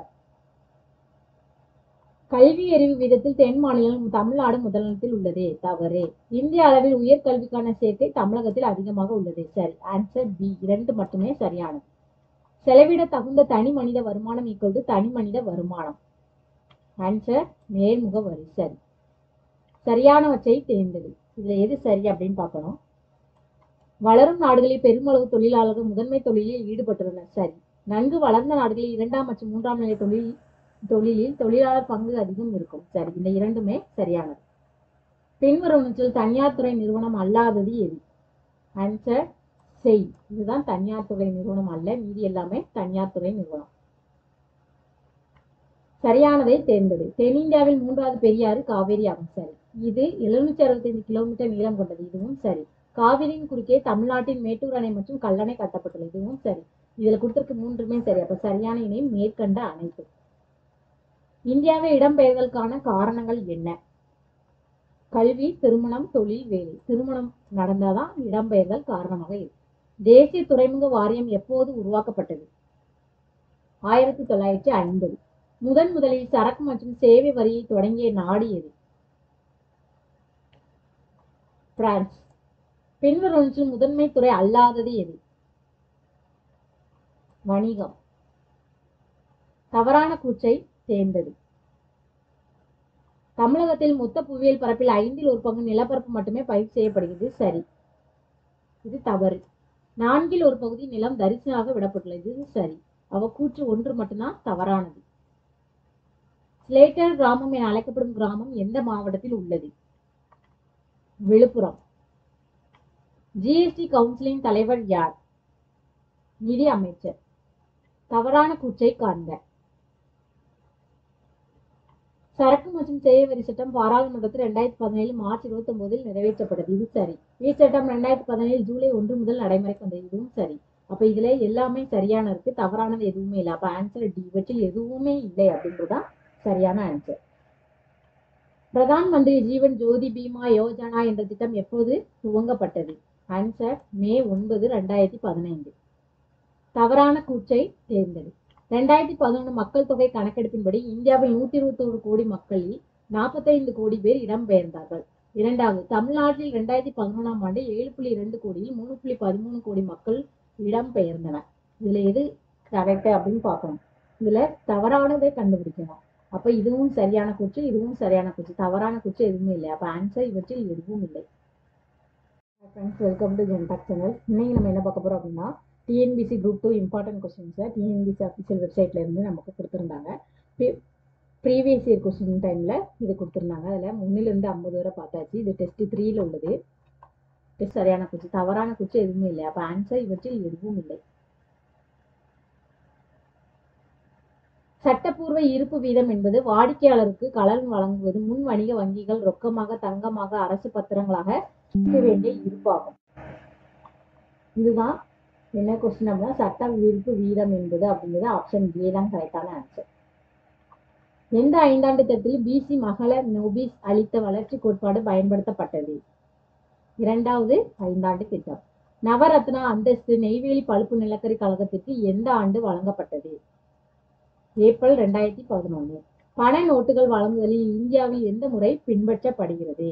கல்வி அறிவு வீதத்தில் தென் மாநிலம் தமிழ்நாடு முதலிடத்தில் உள்ளது தவறு இந்திய அளவில் உயர்கல்விக்கான சேர்க்கை தமிழகத்தில் அதிகமாக உள்ளது சரி ஆன்சர் பி இரண்டு மட்டுமே சரியானது செலவிட தகுந்த தனி மனித வருமானம் ஈக்குவல் டு தனி மனித வருமானம் ஆன்சர் நேர்முக வரி சரி சரியானவற்றை தேர்ந்தெடு இதுல எது சரி அப்படின்னு பார்க்கணும் வளரும் நாடுகளில் பெருமளவு தொழிலாளர்கள் முதன்மை தொழிலில் ஈடுபட்டுள்ளனர் சரி நன்கு வளர்ந்த நாடுகளில் இரண்டாம் மற்றும் மூன்றாம் நிலை தொழில் தொழிலில் தொழிலாளர் பங்கு அதிகம் இருக்கும் சரி இந்த இரண்டுமே சரியானது பின்வருவனற்றில் தனியார் துறை நிறுவனம் அல்லாதது எது ஆன்சர் செய் இதுதான் தனியார் துறை நிறுவனம் அல்ல மீதி எல்லாமே தனியார் துறை நிறுவனம் சரியானதை தேர்ந்தெடு தென்னிந்தியாவில் மூன்றாவது பெரியாறு காவேரி ஆகும் சரி இது எழுநூற்றி அறுபத்தைந்து கிலோமீட்டர் நீளம் கொண்டது இதுவும் சரி காவிரியின் குறுக்கே தமிழ்நாட்டின் மேட்டூர் அணை மற்றும் கல்லணை கட்டப்பட்டுள்ளது இதுவும் சரி இதுல கொடுத்திருக்க மூன்றுமே சரி அப்ப சரியான இணை மேற்கண்ட அனைத்து இந்தியாவை இடம்பெயர்தலுக்கான காரணங்கள் என்ன கல்வி திருமணம் தொழில் வேலை திருமணம் நடந்தாதான் இடம்பெயர்தல் காரணமாக இருக்கு தேசிய துறைமுக வாரியம் எப்போது உருவாக்கப்பட்டது ஆயிரத்தி தொள்ளாயிரத்தி ஐம்பது முதன் முதலில் சரக்கு மற்றும் சேவை வரியை தொடங்கிய நாடு எது பிரான்ஸ் பின்வருவற்றில் முதன்மை துறை அல்லாதது எது வணிகம் தவறான கூற்றை தேர்ந்தது தமிழகத்தில் மொத்த புவியியல் பரப்பில் ஐந்தில் ஒரு பங்கு நிலப்பரப்பு மட்டுமே பயிர் செய்யப்படுகிறது சரி இது தவறு நான்கில் ஒரு பகுதி நிலம் தரிசனாக விடப்பட்டுள்ளது இது சரி அவ கூற்று ஒன்று மட்டும்தான் தவறானது ஸ்லேட்டர் கிராமம் என அழைக்கப்படும் கிராமம் எந்த மாவட்டத்தில் உள்ளது விழுப்புரம் ஜிஎஸ்டி கவுன்சிலின் தலைவர் யார் நிதி அமைச்சர் தவறான கூற்றை காண்க சரக்கு மற்றும் சேவை வரி சட்டம் பாராளுமன்றத்தில் ரெண்டாயிரத்தி பதினேழு மார்ச் இருபத்தி ஒன்பதில் நிறைவேற்றப்பட்டது இது சரி இச்சட்டம் ரெண்டாயிரத்தி பதினேழு ஜூலை ஒன்று முதல் நடைமுறைக்கு வந்தது இதுவும் சரி அப்ப இதுல எல்லாமே சரியான இருக்கு தவறானது எதுவுமே இல்லை அப்ப ஆன்சர் டி இவற்றில் எதுவுமே இல்லை அப்படின்றதுதான் சரியான ஆன்சர் பிரதான் மந்திரி ஜீவன் ஜோதி பீமா யோஜனா என்ற திட்டம் எப்போது துவங்கப்பட்டது ஆன்சர் மே ஒன்பது ரெண்டாயிரத்தி பதினைந்து தவறான கூற்றை தேர்ந்தெடு ரெண்டாயிரத்தி பதினொன்று மக்கள் தொகை கணக்கெடுப்பின்படி இந்தியாவில் நூற்றி இருபத்தோரு கோடி மக்களில் நாற்பத்தைந்து கோடி பேர் இடம்பெயர்ந்தார்கள் இரண்டாவது தமிழ்நாட்டில் ரெண்டாயிரத்தி பதினொன்றாம் ஆண்டு ஏழு புள்ளி இரண்டு கோடியில் மூணு புள்ளி பதிமூணு கோடி மக்கள் இடம்பெயர்ந்தனர் இதுல எது கரெக்ட் அப்படின்னு பார்க்கணும் இதுல தவறானதை கண்டுபிடிக்கணும் அப்ப இதுவும் சரியான கூற்று இதுவும் சரியான கூற்று தவறான கூற்று எதுவுமே இல்லை அப்ப ஆன்சர் இவற்றில் எதுவும் இல்லை ஃப்ரெண்ட்ஸ் வெல்கம் டு ஜென்டாக் சேனல் இன்னைக்கு நம்ம என்ன பார்க்க போறோம் அப்படின்னா டிஎன்பிசி குரூப் டூ இம்பார்ட்டன்ட் கொஸ்டின்ஸை டிஎன்பிசி அஃபிஷியல் வெப்சைட்ல இருந்து நமக்கு கொடுத்துருந்தாங்க ப்ரீவியஸ் இயர் கொஸ்டின் டைமில் இது கொடுத்துருந்தாங்க அதில் முன்னிலிருந்து ஐம்பது வரை பார்த்தாச்சு இது டெஸ்ட் த்ரீல உள்ளது டெஸ்ட் சரியான குச்சி தவறான குச்சி எதுவுமே இல்லை அப்போ ஆன்சர் இவற்றில் எதுவும் இல்லை சட்டப்பூர்வ இருப்பு வீதம் என்பது வாடிக்கையாளருக்கு கடன் வழங்குவது முன் வணிக வங்கிகள் ரொக்கமாக தங்கமாக அரசு பத்திரங்களாக இருக்க வேண்டிய இருப்பாகும் இதுதான் என்ன கொஸ்டின் அப்படின்னா சட்ட இருப்பு வீதம் என்பது அப்படிங்கிறது ஆப்ஷன் ஏ தான் கரெக்டான ஆன்சர் எந்த ஐந்தாண்டு திட்டத்தில் பிசி மகள நொபிஸ் அளித்த வளர்ச்சி கோட்பாடு பயன்படுத்தப்பட்டது இரண்டாவது ஐந்தாண்டு திட்டம் நவரத்னா அந்தஸ்து நெய்வேலி பழுப்பு நிலக்கரி கழகத்திற்கு எந்த ஆண்டு வழங்கப்பட்டது ஏப்ரல் ரெண்டாயிரத்தி பதினொன்று பண நோட்டுகள் வழங்குதலில் இந்தியாவில் எந்த முறை பின்பற்றப்படுகிறது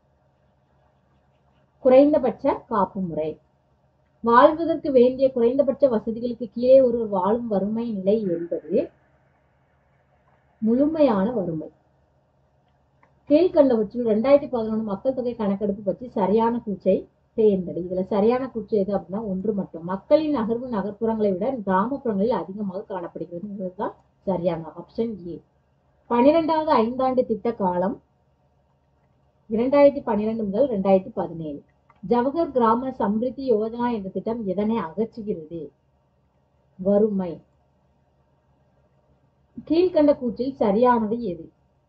குறைந்தபட்ச காப்பு முறை வாழ்வதற்கு வேண்டிய குறைந்தபட்ச வசதிகளுக்கு கீழே ஒருவர் வாழும் வறுமை நிலை என்பது முழுமையான வறுமை கீழ்கண்டவற்றில் ரெண்டாயிரத்தி பதினொன்று மக்கள் தொகை கணக்கெடுப்பு பற்றி சரியான கூற்றை தேர்ந்தெடு இதுல சரியான கூற்று எது அப்படின்னா ஒன்று மட்டும் மக்களின் நகர்வு நகர்ப்புறங்களை விட கிராமப்புறங்களில் அதிகமாக காணப்படுகிறதுதான் சரியான ஆப்ஷன் ஏ பனிரெண்டாவது ஐந்தாண்டு திட்ட காலம் இரண்டாயிரத்தி பன்னிரெண்டு முதல் ரெண்டாயிரத்தி பதினேழு ஜவஹர் கிராம சம்ரித்தி யோஜனா என்ற திட்டம் எதனை அகற்றுகிறது வறுமை கீழ்கண்ட கூற்றில் சரியானது எது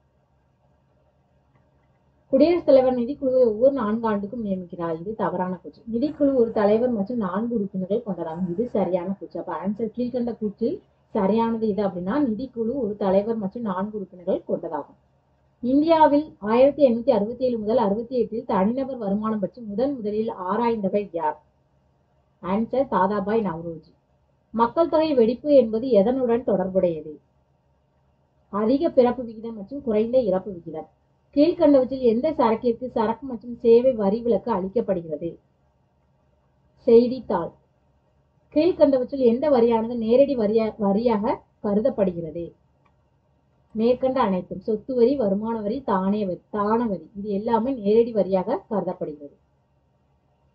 குடியரசுத் தலைவர் நிதிக்குழுவை ஒவ்வொரு நான்கு ஆண்டுக்கும் நியமிக்கிறார் இது தவறான கூற்று நிதிக்குழு ஒரு தலைவர் மற்றும் நான்கு உறுப்பினர்கள் கொண்டதாகும் இது சரியான கூற்று அப்ப ஆன்சர் கீழ்கண்ட கூற்றில் சரியானது இது அப்படின்னா நிதிக்குழு ஒரு தலைவர் மற்றும் நான்கு உறுப்பினர்கள் கொண்டதாகும் இந்தியாவில் ஆயிரத்தி எண்ணூத்தி அறுபத்தி ஏழு முதல் அறுபத்தி எட்டில் தனிநபர் வருமானம் பற்றி முதன் முதலில் ஆராய்ந்தவர் யார் ஆன்சர் தாதாபாய் நவ்ரோஜி மக்கள் தொகை வெடிப்பு என்பது எதனுடன் தொடர்புடையது அதிக பிறப்பு விகிதம் மற்றும் குறைந்த இறப்பு விகிதம் கீழ்கண்டவற்றில் எந்த சரக்கிற்கு சரக்கு மற்றும் சேவை வரி விலக்கு அளிக்கப்படுகிறது செய்தித்தாள் கீழ்கண்டவற்றில் எந்த வரியானது நேரடி வரியா வரியாக கருதப்படுகிறது மேற்கண்ட அனைத்தும் சொத்து வரி வருமான வரி தானே வரி தான வரி இது எல்லாமே நேரடி வரியாக கருதப்படுகிறது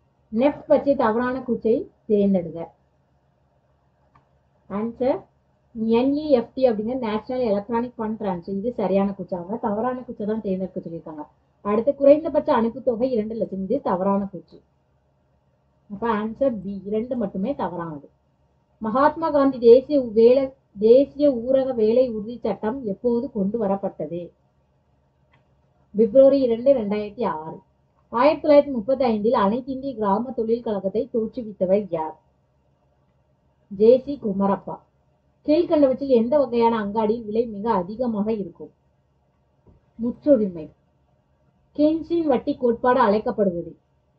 நெஃப்ட் பற்றி தவறான கூற்றை தேர்ந்தெடுக ஆன்சர் என்இஎஃப்டி அப்படிங்கிற நேஷனல் எலக்ட்ரானிக் ஃபண்ட் ட்ரான்ஸ்ஃபர் இது சரியான குச்சை அவங்க தவறான குச்சை தான் தேர்ந்தெடுக்க சொல்லியிருக்காங்க அடுத்து குறைந்தபட்ச அனுப்பு தொகை இரண்டு லட்சம் இது தவறான கூற்று அப்ப ஆன்சர் பி இரண்டு மட்டுமே தவறானது மகாத்மா காந்தி தேசிய வேலை தேசிய ஊரக வேலை உறுதி சட்டம் எப்போது கொண்டு வரப்பட்டது பிப்ரவரி இரண்டு ரெண்டாயிரத்தி ஆறு ஆயிரத்தி தொள்ளாயிரத்தி முப்பத்தி ஐந்தில் அனைத்து இந்திய கிராம தொழில் கழகத்தை தோற்றுவித்தவர் யார் ஜே சி குமரப்பா கீழ்கண்டவற்றில் எந்த வகையான அங்காடியில் விலை மிக அதிகமாக இருக்கும் முற்றுரிமை கென்ஸின் வட்டி கோட்பாடு அழைக்கப்படுவது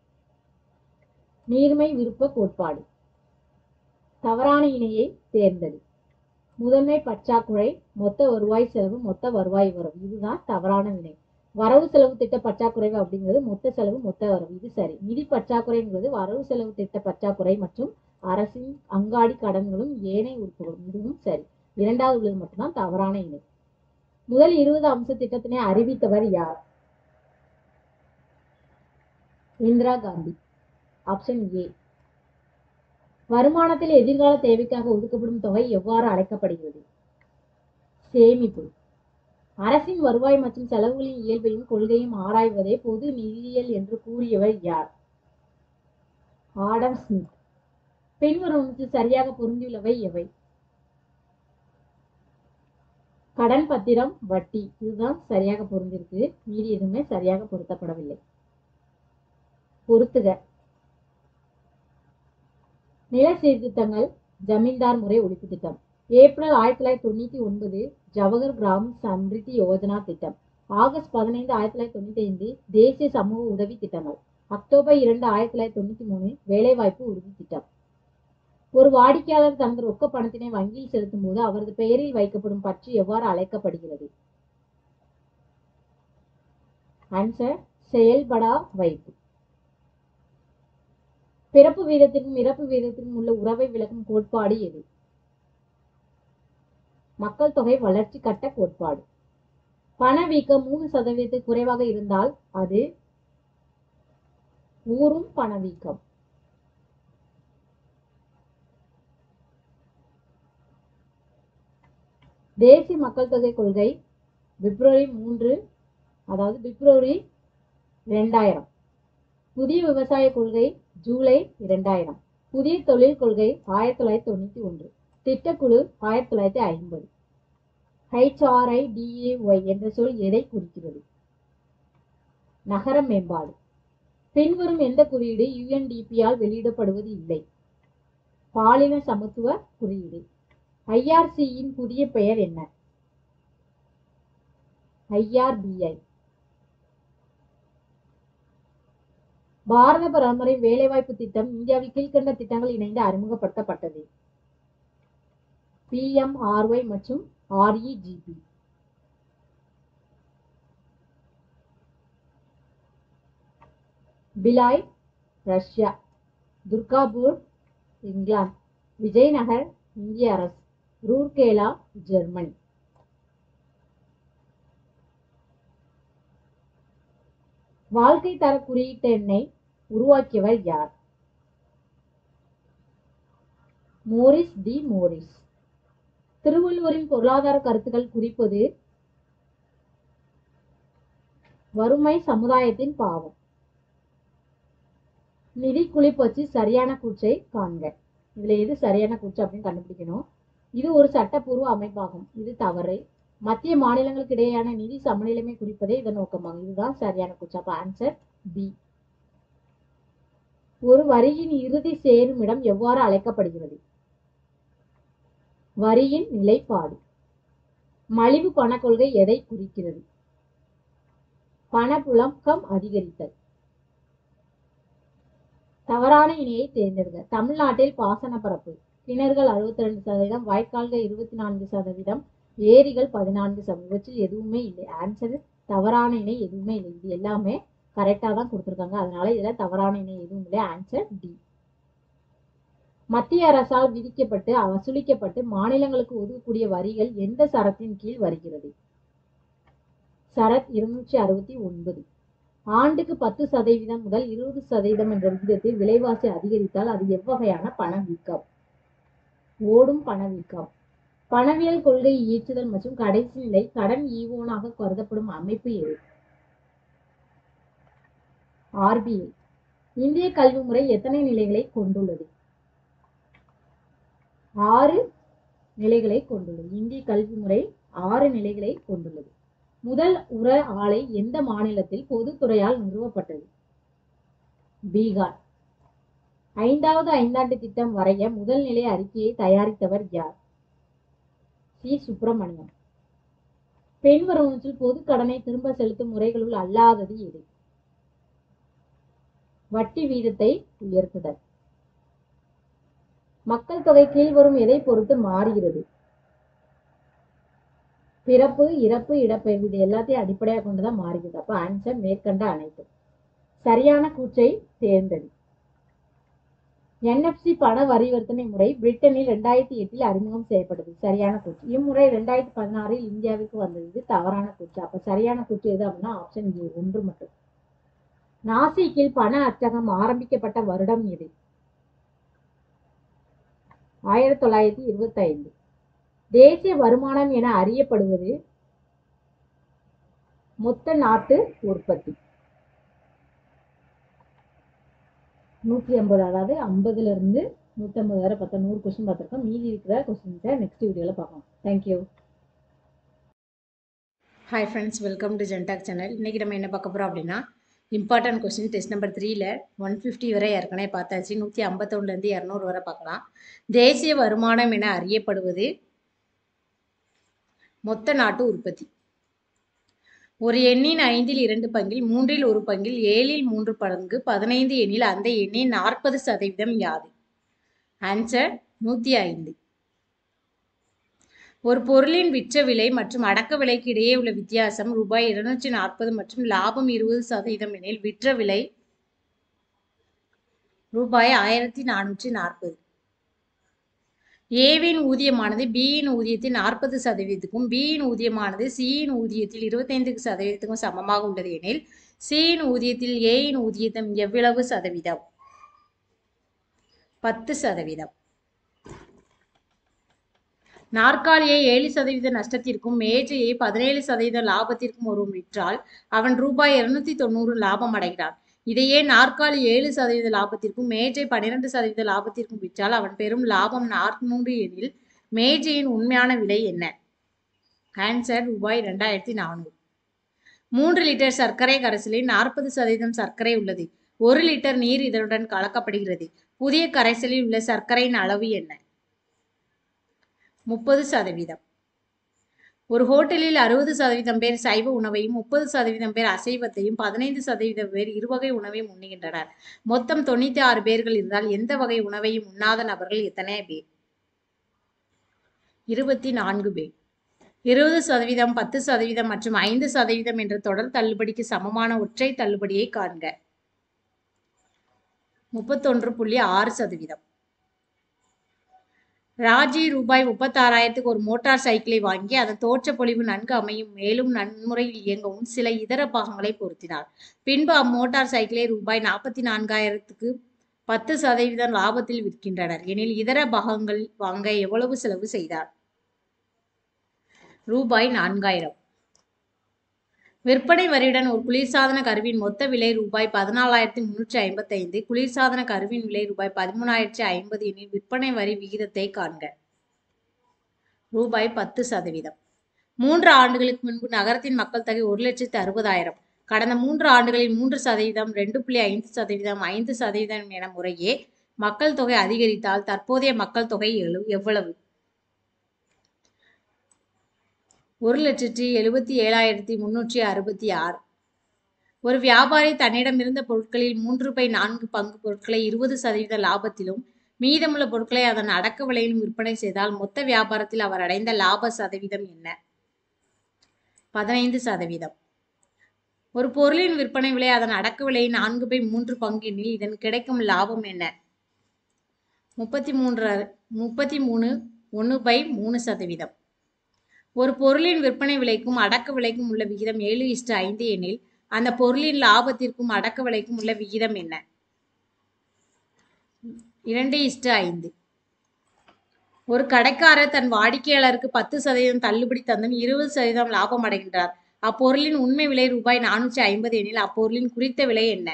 நீர்மை விருப்ப கோட்பாடு தவறான இணையை தேர்ந்தது முதன்மை பற்றாக்குறை மொத்த வருவாய் செலவு மொத்த வருவாய் வரவு இதுதான் தவறான வினை வரவு செலவு திட்ட பற்றாக்குறை அப்படிங்கிறது மொத்த செலவு மொத்த வரவு இது சரி நிதி பற்றாக்குறைங்கிறது வரவு செலவு திட்ட பற்றாக்குறை மற்றும் அரசின் அங்காடி கடன்களும் ஏனைய உறுப்புகளும் இதுவும் சரி இரண்டாவது உள்ளது மட்டும்தான் தவறான இணை முதல் இருபது அம்ச திட்டத்தினை அறிவித்தவர் யார் இந்திரா காந்தி ஆப்ஷன் ஏ வருமானத்தில் எதிர்கால தேவைக்காக ஒதுக்கப்படும் தொகை எவ்வாறு அழைக்கப்படுகிறது சேமிப்பு அரசின் வருவாய் மற்றும் செலவுகளின் இயல்பையும் கொள்கையும் ஆராய்வதே பொது நிதியியல் என்று கூறியவர் யார் ஆடம் ஸ்மித் பின்வருவனுக்கு சரியாக பொருந்தியுள்ளவை எவை கடன் பத்திரம் வட்டி இதுதான் சரியாக பொருந்திருக்கு மீதி எதுவுமே சரியாக பொருத்தப்படவில்லை பொருத்துக நில சீர்திருத்தங்கள் ஜமீன்தார் முறை ஒழிப்பு திட்டம் ஏப்ரல் ஆயிரத்தி தொள்ளாயிரத்தி தொண்ணூத்தி ஒன்பது ஜவஹர் கிராம் சம்ரிதி யோஜனா திட்டம் ஆகஸ்ட் பதினைந்து ஆயிரத்தி தொள்ளாயிரத்தி தொண்ணூத்தி ஐந்து தேசிய சமூக உதவி திட்டங்கள் அக்டோபர் இரண்டு ஆயிரத்தி தொள்ளாயிரத்தி தொண்ணூத்தி மூணு வேலைவாய்ப்பு உறுதி திட்டம் ஒரு வாடிக்கையாளர் தனது ரொக்க பணத்தினை வங்கியில் செலுத்தும் போது அவரது பெயரில் வைக்கப்படும் பற்று எவ்வாறு அழைக்கப்படுகிறது ஆன்சர் செயல்படா வைப்பு பிறப்பு வீதத்திற்கும் இறப்பு வீதத்திற்கும் உள்ள உறவை விளக்கும் கோட்பாடு எது மக்கள் தொகை வளர்ச்சி கட்ட கோட்பாடு பணவீக்கம் மூணு சதவீதத்துக்கு குறைவாக இருந்தால் அது ஊறும் பணவீக்கம் தேசிய மக்கள் தொகை கொள்கை பிப்ரவரி மூன்று அதாவது பிப்ரவரி இரண்டாயிரம் புதிய விவசாய கொள்கை ஜூலை இரண்டாயிரம் புதிய தொழில் கொள்கை ஆயிரத்தி தொள்ளாயிரத்தி தொண்ணூத்தி ஒன்று திட்டக்குழு ஆயிரத்தி தொள்ளாயிரத்தி ஐம்பது ஹெச்ஆர்ஐ டிஏஒய் என்ற சொல் எதை குறிக்கிறது நகர மேம்பாடு பின்வரும் எந்த குறியீடு யுஎன்டிபியால் வெளியிடப்படுவது இல்லை பாலின சமத்துவ குறியீடு ஐஆர்சியின் புதிய பெயர் என்ன ஐஆர்பிஐ பாரத பிரதமரின் வேலைவாய்ப்பு திட்டம் இந்தியாவில் கீழ்கண்ட திட்டங்கள் இணைந்து அறிமுகப்படுத்தப்பட்டது பிஎம்ஆர்ஒய் மற்றும் REGP Bhilai Russia Durgapur England Vijayanagar இந்திய அரசு ரூர்கேலா ஜெர்மனி வாழ்க்கை தர குறியீட்டு எண்ணை உருவாக்கியவர் யார் மோரிஸ் டி மோரிஸ் திருவள்ளுவரின் பொருளாதார கருத்துக்கள் குறிப்பது வறுமை சமுதாயத்தின் பாவம் நிதி குளிப்பச்சு சரியான கூற்றை காண்க இதுல எது சரியான கூற்று அப்படின்னு கண்டுபிடிக்கணும் இது ஒரு சட்டப்பூர்வ அமைப்பாகும் இது தவறு மத்திய மாநிலங்களுக்கு இடையேயான நிதி சமநிலைமை குறிப்பதே இதன் நோக்கமாகும் இதுதான் சரியான கூற்று அப்ப ஆன்சர் பி ஒரு வரியின் இறுதி சேருமிடம் எவ்வாறு அழைக்கப்படுகிறது வரியின் நிலைப்பாடு மலிவு பணக் கொள்கை எதை குறிக்கிறது பணப்புழக்கம் அதிகரித்தல் தவறான இணையை தேர்ந்தெடுக்க தமிழ்நாட்டில் பாசன பரப்பு கிணறுகள் அறுபத்தி ரெண்டு சதவீதம் வாய்க்கால்கள் இருபத்தி நான்கு சதவீதம் ஏரிகள் பதினான்கு சதவீதம் இவற்றில் எதுவுமே இல்லை ஆன்சர் தவறான இணை எதுவுமே இல்லை இது எல்லாமே கரெக்டாக தான் கொடுத்துருக்காங்க அதனால இதுல தவறான இணை எதுவும் இல்லை ஆன்சர் டி மத்திய அரசால் விதிக்கப்பட்டு வசூலிக்கப்பட்டு மாநிலங்களுக்கு ஒதுக்கக்கூடிய வரிகள் எந்த சரத்தின் கீழ் வருகிறது சரத் இருநூற்றி அறுபத்தி ஒன்பது ஆண்டுக்கு பத்து சதவீதம் முதல் இருபது சதவீதம் என்ற விகிதத்தில் விலைவாசி அதிகரித்தால் அது எவ்வகையான பணவீக்கம் ஓடும் பணவீக்கம் பணவியல் கொள்கை இயற்றுதல் மற்றும் கடைசி நிலை கடன் ஈவோனாக கருதப்படும் அமைப்பு எது ஆர்பிஐ இந்திய கல்வி முறை எத்தனை நிலைகளை கொண்டுள்ளது ஆறு நிலைகளை கொண்டுள்ளது இந்திய கல்வி முறை ஆறு நிலைகளை கொண்டுள்ளது முதல் உர ஆலை எந்த மாநிலத்தில் பொதுத்துறையால் நிறுவப்பட்டது பீகார் ஐந்தாவது ஐந்தாண்டு திட்டம் வரைய முதல் நிலை அறிக்கையை தயாரித்தவர் யார் சி சுப்பிரமணியம் பெண் வருவனத்தில் பொது கடனை திரும்ப செலுத்தும் முறைகளுள் அல்லாதது எது வட்டி வீதத்தை உயர்த்துதல் மக்கள் தொகை கீழ்வரும் எதை பொறுத்து மாறுகிறது பிறப்பு இறப்பு இடப்பெயர்வு இது எல்லாத்தையும் அடிப்படையாக கொண்டுதான் மாறுகிறது அப்ப ஆன்சர் மேற்கண்ட அனைத்தும் சரியான கூற்றை தேர்ந்தெடு என்எஃப்சி பண பரிவர்த்தனை முறை பிரிட்டனில் ரெண்டாயிரத்தி எட்டில் அறிமுகம் செய்யப்பட்டது சரியான கூற்று இம்முறை ரெண்டாயிரத்தி பதினாறில் இந்தியாவிற்கு வந்தது இது தவறான கூற்று அப்ப சரியான கூற்று எது அப்படின்னா ஆப்ஷன் ஏ ஒன்று மட்டும் நாசிக்கில் பண அச்சகம் ஆரம்பிக்கப்பட்ட வருடம் எது ஆயிரத்தி தொள்ளாயிரத்தி இருபத்தி ஐந்து தேசிய வருமானம் என அறியப்படுவது மொத்த நாட்டு உற்பத்தி நூற்றி ஐம்பது அதாவது ஐம்பதுல இருந்து நூற்றி ஐம்பது வரை பார்த்தா நூறு கொஸ்டின் பார்த்துருக்கோம் மீதி இருக்கிற கொஸ்டின்ஸை நெக்ஸ்ட் வீடியோவில் பார்க்கலாம் thank you hi friends welcome to ஜென்டாக் சேனல் இன்றைக்கி நம்ம என்ன பார்க்க போகிறோம் அப்படின்னா இம்பார்ட்டன்ட் கொஸ்டின் டெஸ்ட் நம்பர் த்ரீல ஒன் ஃபிஃப்டி வரை ஏற்கனவே பார்த்தாச்சு நூற்றி ஐம்பத்தொன்னுலேருந்து இரநூறு வரை பார்க்கலாம் தேசிய வருமானம் என அறியப்படுவது மொத்த நாட்டு உற்பத்தி ஒரு எண்ணின் ஐந்தில் இரண்டு பங்கில் மூன்றில் ஒரு பங்கில் ஏழில் மூன்று பங்கு பதினைந்து எண்ணில் அந்த எண்ணின் நாற்பது சதவீதம் யாது ஆன்சர் நூற்றி ஐந்து ஒரு பொருளின் விற்ற விலை மற்றும் அடக்க விலைக்கு இடையே உள்ள வித்தியாசம் ரூபாய் இருநூற்றி நாற்பது மற்றும் லாபம் இருபது சதவீதம் எனில் விற்ற விலை ரூபாய் ஆயிரத்தி நானூற்றி நாற்பது ஏவின் ஊதியமானது பியின் ஊதியத்தில் நாற்பது சதவீதத்துக்கும் பியின் ஊதியமானது சியின் ஊதியத்தில் இருபத்தைந்து சதவீதத்துக்கும் சமமாக உள்ளது எனில் சியின் ஊதியத்தில் ஏயின் ஊதியத்தம் எவ்வளவு சதவீதம் பத்து சதவீதம் நாற்காலியை ஏழு சதவீத நஷ்டத்திற்கும் மேஜையை பதினேழு சதவீத லாபத்திற்கும் ஒருவன் விற்றால் அவன் ரூபாய் இருநூத்தி தொண்ணூறு லாபம் அடைகிறான் இதையே நாற்காலி ஏழு சதவீத லாபத்திற்கும் மேஜை பன்னிரண்டு சதவீத லாபத்திற்கும் விற்றால் அவன் பெறும் லாபம் நானூறு எனில் மேஜையின் உண்மையான விலை என்ன ஆன்சர் ரூபாய் ரெண்டாயிரத்தி நானூறு மூன்று லிட்டர் சர்க்கரை கரைசலில் நாற்பது சதவீதம் சர்க்கரை உள்ளது ஒரு லிட்டர் நீர் இதனுடன் கலக்கப்படுகிறது புதிய கரைசலில் உள்ள சர்க்கரையின் அளவு என்ன முப்பது சதவீதம் ஒரு ஹோட்டலில் அறுபது சதவீதம் பேர் சைவ உணவையும் முப்பது சதவீதம் பேர் அசைவத்தையும் பதினைந்து சதவீதம் பேர் இருவகை உணவையும் உண்ணுகின்றனர் மொத்தம் தொண்ணூத்தி ஆறு பேர்கள் இருந்தால் எந்த வகை உணவையும் உண்ணாத நபர்கள் எத்தனை பேர் இருபத்தி நான்கு பேர் இருபது சதவீதம் பத்து சதவீதம் மற்றும் ஐந்து சதவீதம் என்ற தொடர் தள்ளுபடிக்கு சமமான ஒற்றை தள்ளுபடியை காண்க முப்பத்தொன்று புள்ளி ஆறு சதவீதம் ராஜி ரூபாய் முப்பத்தாறாயிரத்துக்கு ஒரு மோட்டார் சைக்கிளை வாங்கி அதன் தோற்ற பொலிவு நன்கு அமையும் மேலும் நன்முறையில் இயங்கவும் சில இதர பாகங்களை பொருத்தினார் பின்பு அம்மோட்டார் சைக்கிளை ரூபாய் நாற்பத்தி நான்காயிரத்துக்கு பத்து சதவீதம் லாபத்தில் விற்கின்றனர் எனில் இதர பாகங்கள் வாங்க எவ்வளவு செலவு செய்தார் ரூபாய் நான்காயிரம் விற்பனை வரியுடன் ஒரு குளிர்சாதன கருவியின் மொத்த விலை ரூபாய் பதினாலாயிரத்தி முன்னூற்றி ஐம்பத்தி ஐந்து குளிர்சாதன கருவியின் விலை ரூபாய் பதிமூணாயிரத்தி ஐம்பது எனில் விற்பனை வரி விகிதத்தை காண்க ரூபாய் பத்து சதவீதம் மூன்று ஆண்டுகளுக்கு முன்பு நகரத்தின் மக்கள் தொகை ஒரு லட்சத்து அறுபதாயிரம் கடந்த மூன்று ஆண்டுகளில் மூன்று சதவீதம் ரெண்டு புள்ளி ஐந்து சதவீதம் ஐந்து சதவீதம் என முறையே மக்கள் தொகை அதிகரித்தால் தற்போதைய மக்கள் தொகை எழு எவ்வளவு ஒரு லட்சத்தி எழுபத்தி ஏழாயிரத்தி முன்னூற்றி அறுபத்தி ஆறு ஒரு வியாபாரி தன்னிடம் இருந்த பொருட்களில் மூன்று பை நான்கு பங்கு பொருட்களை இருபது சதவீத லாபத்திலும் மீதமுள்ள பொருட்களை அதன் அடக்க விலையிலும் விற்பனை செய்தால் மொத்த வியாபாரத்தில் அவர் அடைந்த லாப சதவீதம் என்ன பதினைந்து சதவீதம் ஒரு பொருளின் விற்பனை விலை அதன் அடக்க விலை நான்கு பை மூன்று பங்கினில் இதன் கிடைக்கும் லாபம் என்ன முப்பத்தி மூன்று முப்பத்தி மூணு ஒன்று பை மூணு சதவீதம் ஒரு பொருளின் விற்பனை விலைக்கும் அடக்க விலைக்கும் உள்ள விகிதம் ஏழு இஸ்டு ஐந்து எனில் அந்த பொருளின் லாபத்திற்கும் அடக்க விலைக்கும் உள்ள விகிதம் என்ன இரண்டு இஸ்டு ஐந்து ஒரு கடைக்காரர் தன் வாடிக்கையாளருக்கு பத்து சதவீதம் தள்ளுபடி தந்தும் இருபது சதவீதம் லாபம் அடைகின்றார் அப்பொருளின் உண்மை விலை ரூபாய் நானூற்றி ஐம்பது எனில் அப்பொருளின் குறித்த விலை என்ன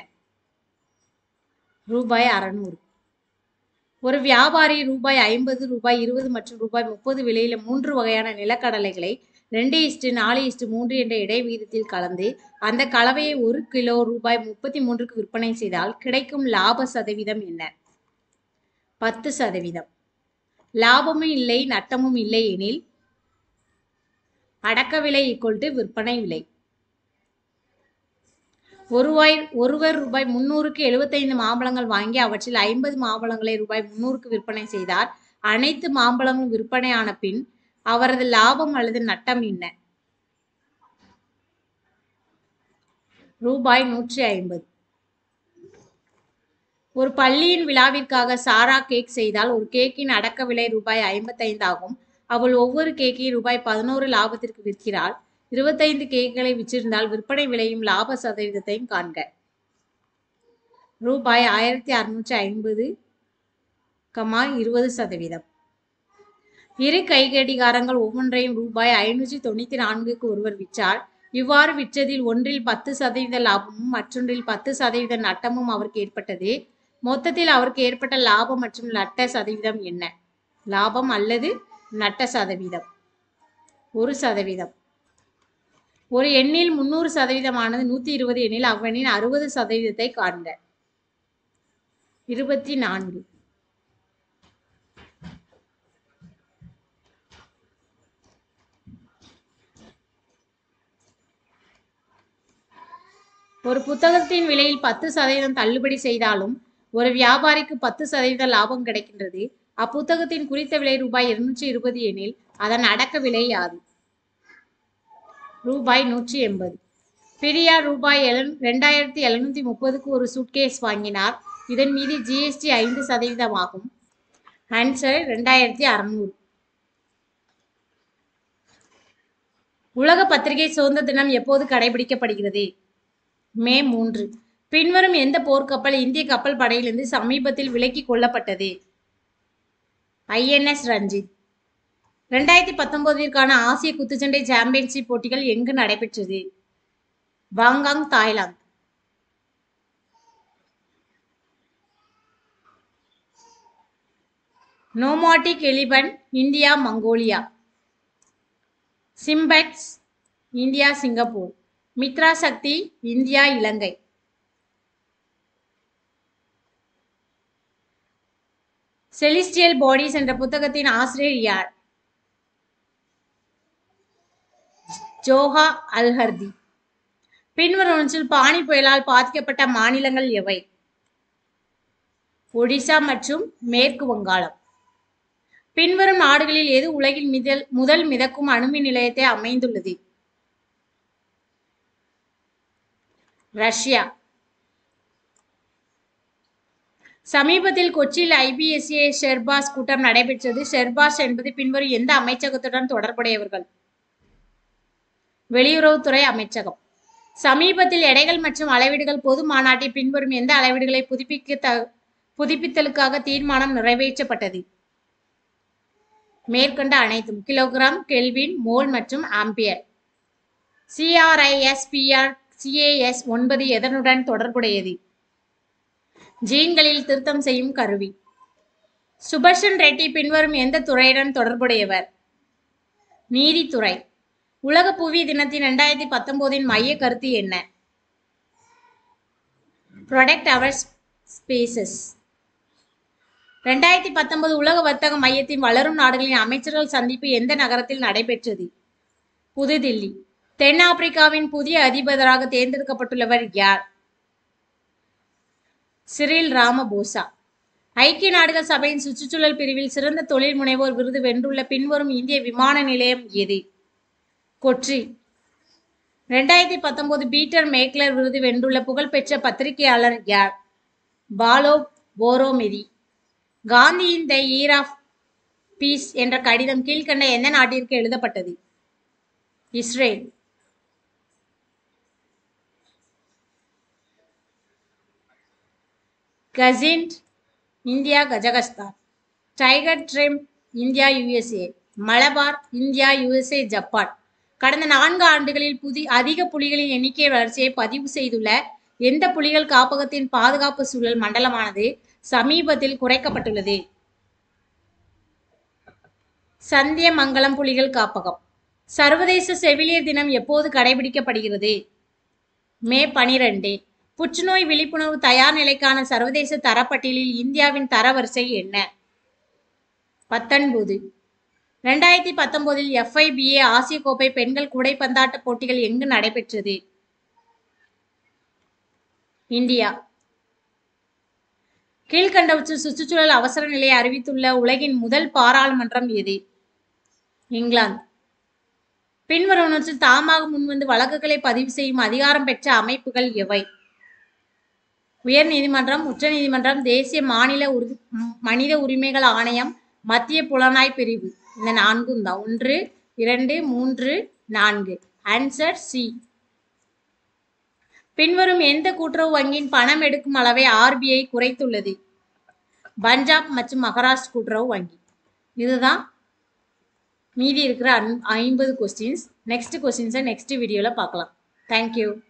ரூபாய் அறநூறு ஒரு வியாபாரி ரூபாய் ஐம்பது ரூபாய் இருபது மற்றும் ரூபாய் முப்பது விலையில மூன்று வகையான நிலக்கடலைகளை ரெண்டு இஸ்டு நாலு இஸ்டு மூன்று என்ற இடைவீதத்தில் கலந்து அந்த கலவையை ஒரு கிலோ ரூபாய் முப்பத்தி மூன்றுக்கு விற்பனை செய்தால் கிடைக்கும் லாப சதவீதம் என்ன பத்து சதவீதம் லாபமும் இல்லை நட்டமும் இல்லை எனில் அடக்க விலை ஈக்குவல் டு விற்பனை விலை ஒருவாய் ஒருவர் ரூபாய் முன்னூறுக்கு எழுபத்தைந்து மாம்பழங்கள் வாங்கி அவற்றில் ஐம்பது மாம்பழங்களை ரூபாய் முன்னூறுக்கு விற்பனை செய்தார் அனைத்து மாம்பழங்களும் விற்பனையான பின் அவரது லாபம் அல்லது நட்டம் என்ன ரூபாய் நூற்றி ஐம்பது ஒரு பள்ளியின் விழாவிற்காக சாரா கேக் செய்தால் ஒரு கேக்கின் அடக்க விலை ரூபாய் ஐம்பத்தைந்து ஆகும் அவள் ஒவ்வொரு கேக்கையும் ரூபாய் பதினோரு லாபத்திற்கு விற்கிறாள் இருபத்தைந்து கேக்குகளை விற்றிருந்தால் விற்பனை விலையும் லாப சதவீதத்தையும் காண்க ரூபாய் ஆயிரத்தி அறுநூற்றி ஐம்பது கமா இருபது சதவீதம் இரு கைகடிகாரங்கள் ஒவ்வொன்றையும் ரூபாய் ஐநூற்றி தொண்ணூத்தி நான்குக்கு ஒருவர் விற்றார் இவ்வாறு விற்றதில் ஒன்றில் பத்து சதவீத லாபமும் மற்றொன்றில் பத்து சதவீத நட்டமும் அவருக்கு ஏற்பட்டது மொத்தத்தில் அவருக்கு ஏற்பட்ட லாபம் மற்றும் நட்ட சதவீதம் என்ன லாபம் அல்லது நட்ட சதவீதம் ஒரு சதவீதம் ஒரு எண்ணில் முன்னூறு சதவீதமானது நூத்தி இருபது எண்ணில் அவ்வெண்ணின் அறுபது சதவீதத்தை காண்க இருபத்தி நான்கு ஒரு புத்தகத்தின் விலையில் பத்து சதவீதம் தள்ளுபடி செய்தாலும் ஒரு வியாபாரிக்கு பத்து சதவீத லாபம் கிடைக்கின்றது அப்புத்தகத்தின் குறித்த விலை ரூபாய் இருநூற்றி இருபது எனில் அதன் அடக்க விலை யாது ரூபாய் நூற்றி எண்பது பிரியா ரூபாய் எழு ரெண்டாயிரத்தி எழுநூத்தி முப்பதுக்கு ஒரு சூட்கேஸ் வாங்கினார் இதன் மீது ஜிஎஸ்டி ஐந்து சதவீதம் ஆகும் ஆன்சர் ரெண்டாயிரத்தி அறநூறு உலக பத்திரிகை சுதந்திர தினம் எப்போது கடைபிடிக்கப்படுகிறது மே மூன்று பின்வரும் எந்த போர்க்கப்பல் இந்திய கப்பல் படையிலிருந்து சமீபத்தில் விலக்கிக் கொள்ளப்பட்டது ஐஎன்எஸ் ரஞ்சித் ரெண்டாயிரத்தி பத்தொன்பதிற்கான ஆசிய குத்துச்சண்டை சாம்பியன்ஷிப் போட்டிகள் எங்கு நடைபெற்றது Bangkok Thailand nomadic elephant India Mongolia SIMBEX India Singapore Mitra Shakti India Ilangai celestial bodies என்ற புத்தகத்தின் ஆசிரியர் யார் ஜோஹா அல்ஹர்தி பின்வருவனற்றில் பானி புயலால் பாதிக்கப்பட்ட மாநிலங்கள் எவை ஒடிசா மற்றும் மேற்கு வங்காளம் பின்வரும் நாடுகளில் எது உலகில் மிதல் முதல் மிதக்கும் அணுமின் நிலையத்தை அமைந்துள்ளது ரஷ்யா சமீபத்தில் கொச்சியில் ஐபிஎஸ்ஏ ஷெர்பாஸ் கூட்டம் நடைபெற்றது ஷெர்பாஸ் என்பது பின்வரும் எந்த அமைச்சகத்துடன் தொடர்புடையவர்கள் வெளியுறவுத்துறை அமைச்சகம் சமீபத்தில் எடைகள் மற்றும் அளவீடுகள் பொது மாநாட்டில் பின்வரும் எந்த அளவீடுகளை புதுப்பிக்க த புதுப்பித்தலுக்காக தீர்மானம் நிறைவேற்றப்பட்டது மேற்கண்ட அனைத்தும் கிலோகிராம் கெல்வின் மோல் மற்றும் ஆம்பியர் சிஆர்ஐஎஸ்பிஆர் சிஏஎஸ் ஒன்பது எதனுடன் தொடர்புடையது ஜீன்களில் திருத்தம் செய்யும் கருவி சுபர்ஷன் ரெட்டி பின்வரும் எந்த துறையுடன் தொடர்புடையவர் நீதித்துறை உலக புவி தினத்தின் ரெண்டாயிரத்தி பத்தொன்பதின் மைய கருத்து என்ன ப்ரொடக்ட் அவர் ஸ்பேசஸ் ரெண்டாயிரத்தி பத்தொன்பது உலக வர்த்தக மையத்தின் வளரும் நாடுகளின் அமைச்சர்கள் சந்திப்பு எந்த நகரத்தில் நடைபெற்றது புதுதில்லி தென்னாப்பிரிக்காவின் புதிய அதிபராக தேர்ந்தெடுக்கப்பட்டுள்ளவர் யார் சிறில் ராமபோசா ஐக்கிய நாடுகள் சபையின் சுற்றுச்சூழல் பிரிவில் சிறந்த தொழில் முனைவோர் விருது வென்றுள்ள பின்வரும் இந்திய விமான நிலையம் எது கொச்சி ரெண்டாயிரத்தி பத்தொன்பது பீட்டர் மேக்லர் விருது வென்றுள்ள புகழ்பெற்ற பத்திரிகையாளர் யார் பாலோ போரோமெதி காந்தியின் த இயர் ஆஃப் பீஸ் என்ற கடிதம் கீழ்கண்ட எந்த நாட்டிற்கு எழுதப்பட்டது Israel KAZIND India Kazakhstan tiger triumph India USA Malabar India USA Japan கடந்த நான்கு ஆண்டுகளில் புதி அதிக புலிகளின் எண்ணிக்கை வளர்ச்சியை பதிவு செய்துள்ள எந்த புலிகள் காப்பகத்தின் பாதுகாப்பு சூழல் மண்டலமானது சமீபத்தில் குறைக்கப்பட்டுள்ளது சந்தியமங்கலம் புலிகள் காப்பகம் சர்வதேச செவிலியர் தினம் எப்போது கடைபிடிக்கப்படுகிறது மே பனிரெண்டு புற்றுநோய் விழிப்புணர்வு தயார் நிலைக்கான சர்வதேச தரப்பட்டியலில் இந்தியாவின் தரவரிசை என்ன பத்தொன்பது ரெண்டாயிரத்தி பத்தொன்பதில் எஃப்ஐபிஏ ஆசிய கோப்பை பெண்கள் கூடைப்பந்தாட்ட போட்டிகள் எங்கு நடைபெற்றது இந்தியா கீழ்கண்டவற்றில் சுற்றுச்சூழல் அவசர நிலையை அறிவித்துள்ள உலகின் முதல் பாராளுமன்றம் எது இங்கிலாந்து பின்வருவனவற்றில் தாமாக முன்வந்து வழக்குகளை பதிவு செய்யும் அதிகாரம் பெற்ற அமைப்புகள் எவை உயர் நீதிமன்றம் உச்ச நீதிமன்றம் தேசிய மாநில உரு மனித உரிமைகள் ஆணையம் மத்திய புலனாய் பிரிவு இந்த நான்கும் தான் ஒன்று இரண்டு மூன்று நான்கு ஆன்சர் சி பின்வரும் எந்த கூட்டுறவு வங்கியின் பணம் எடுக்கும் அளவை ஆர்பிஐ குறைத்துள்ளது பஞ்சாப் மற்றும் மகாராஷ்டிர கூட்டுறவு வங்கி இதுதான் மீதி இருக்கிற ஐம்பது கொஸ்டின்ஸ் நெக்ஸ்ட் கொஸ்டின்ஸை நெக்ஸ்ட் வீடியோவில் பார்க்கலாம் தேங்க்யூ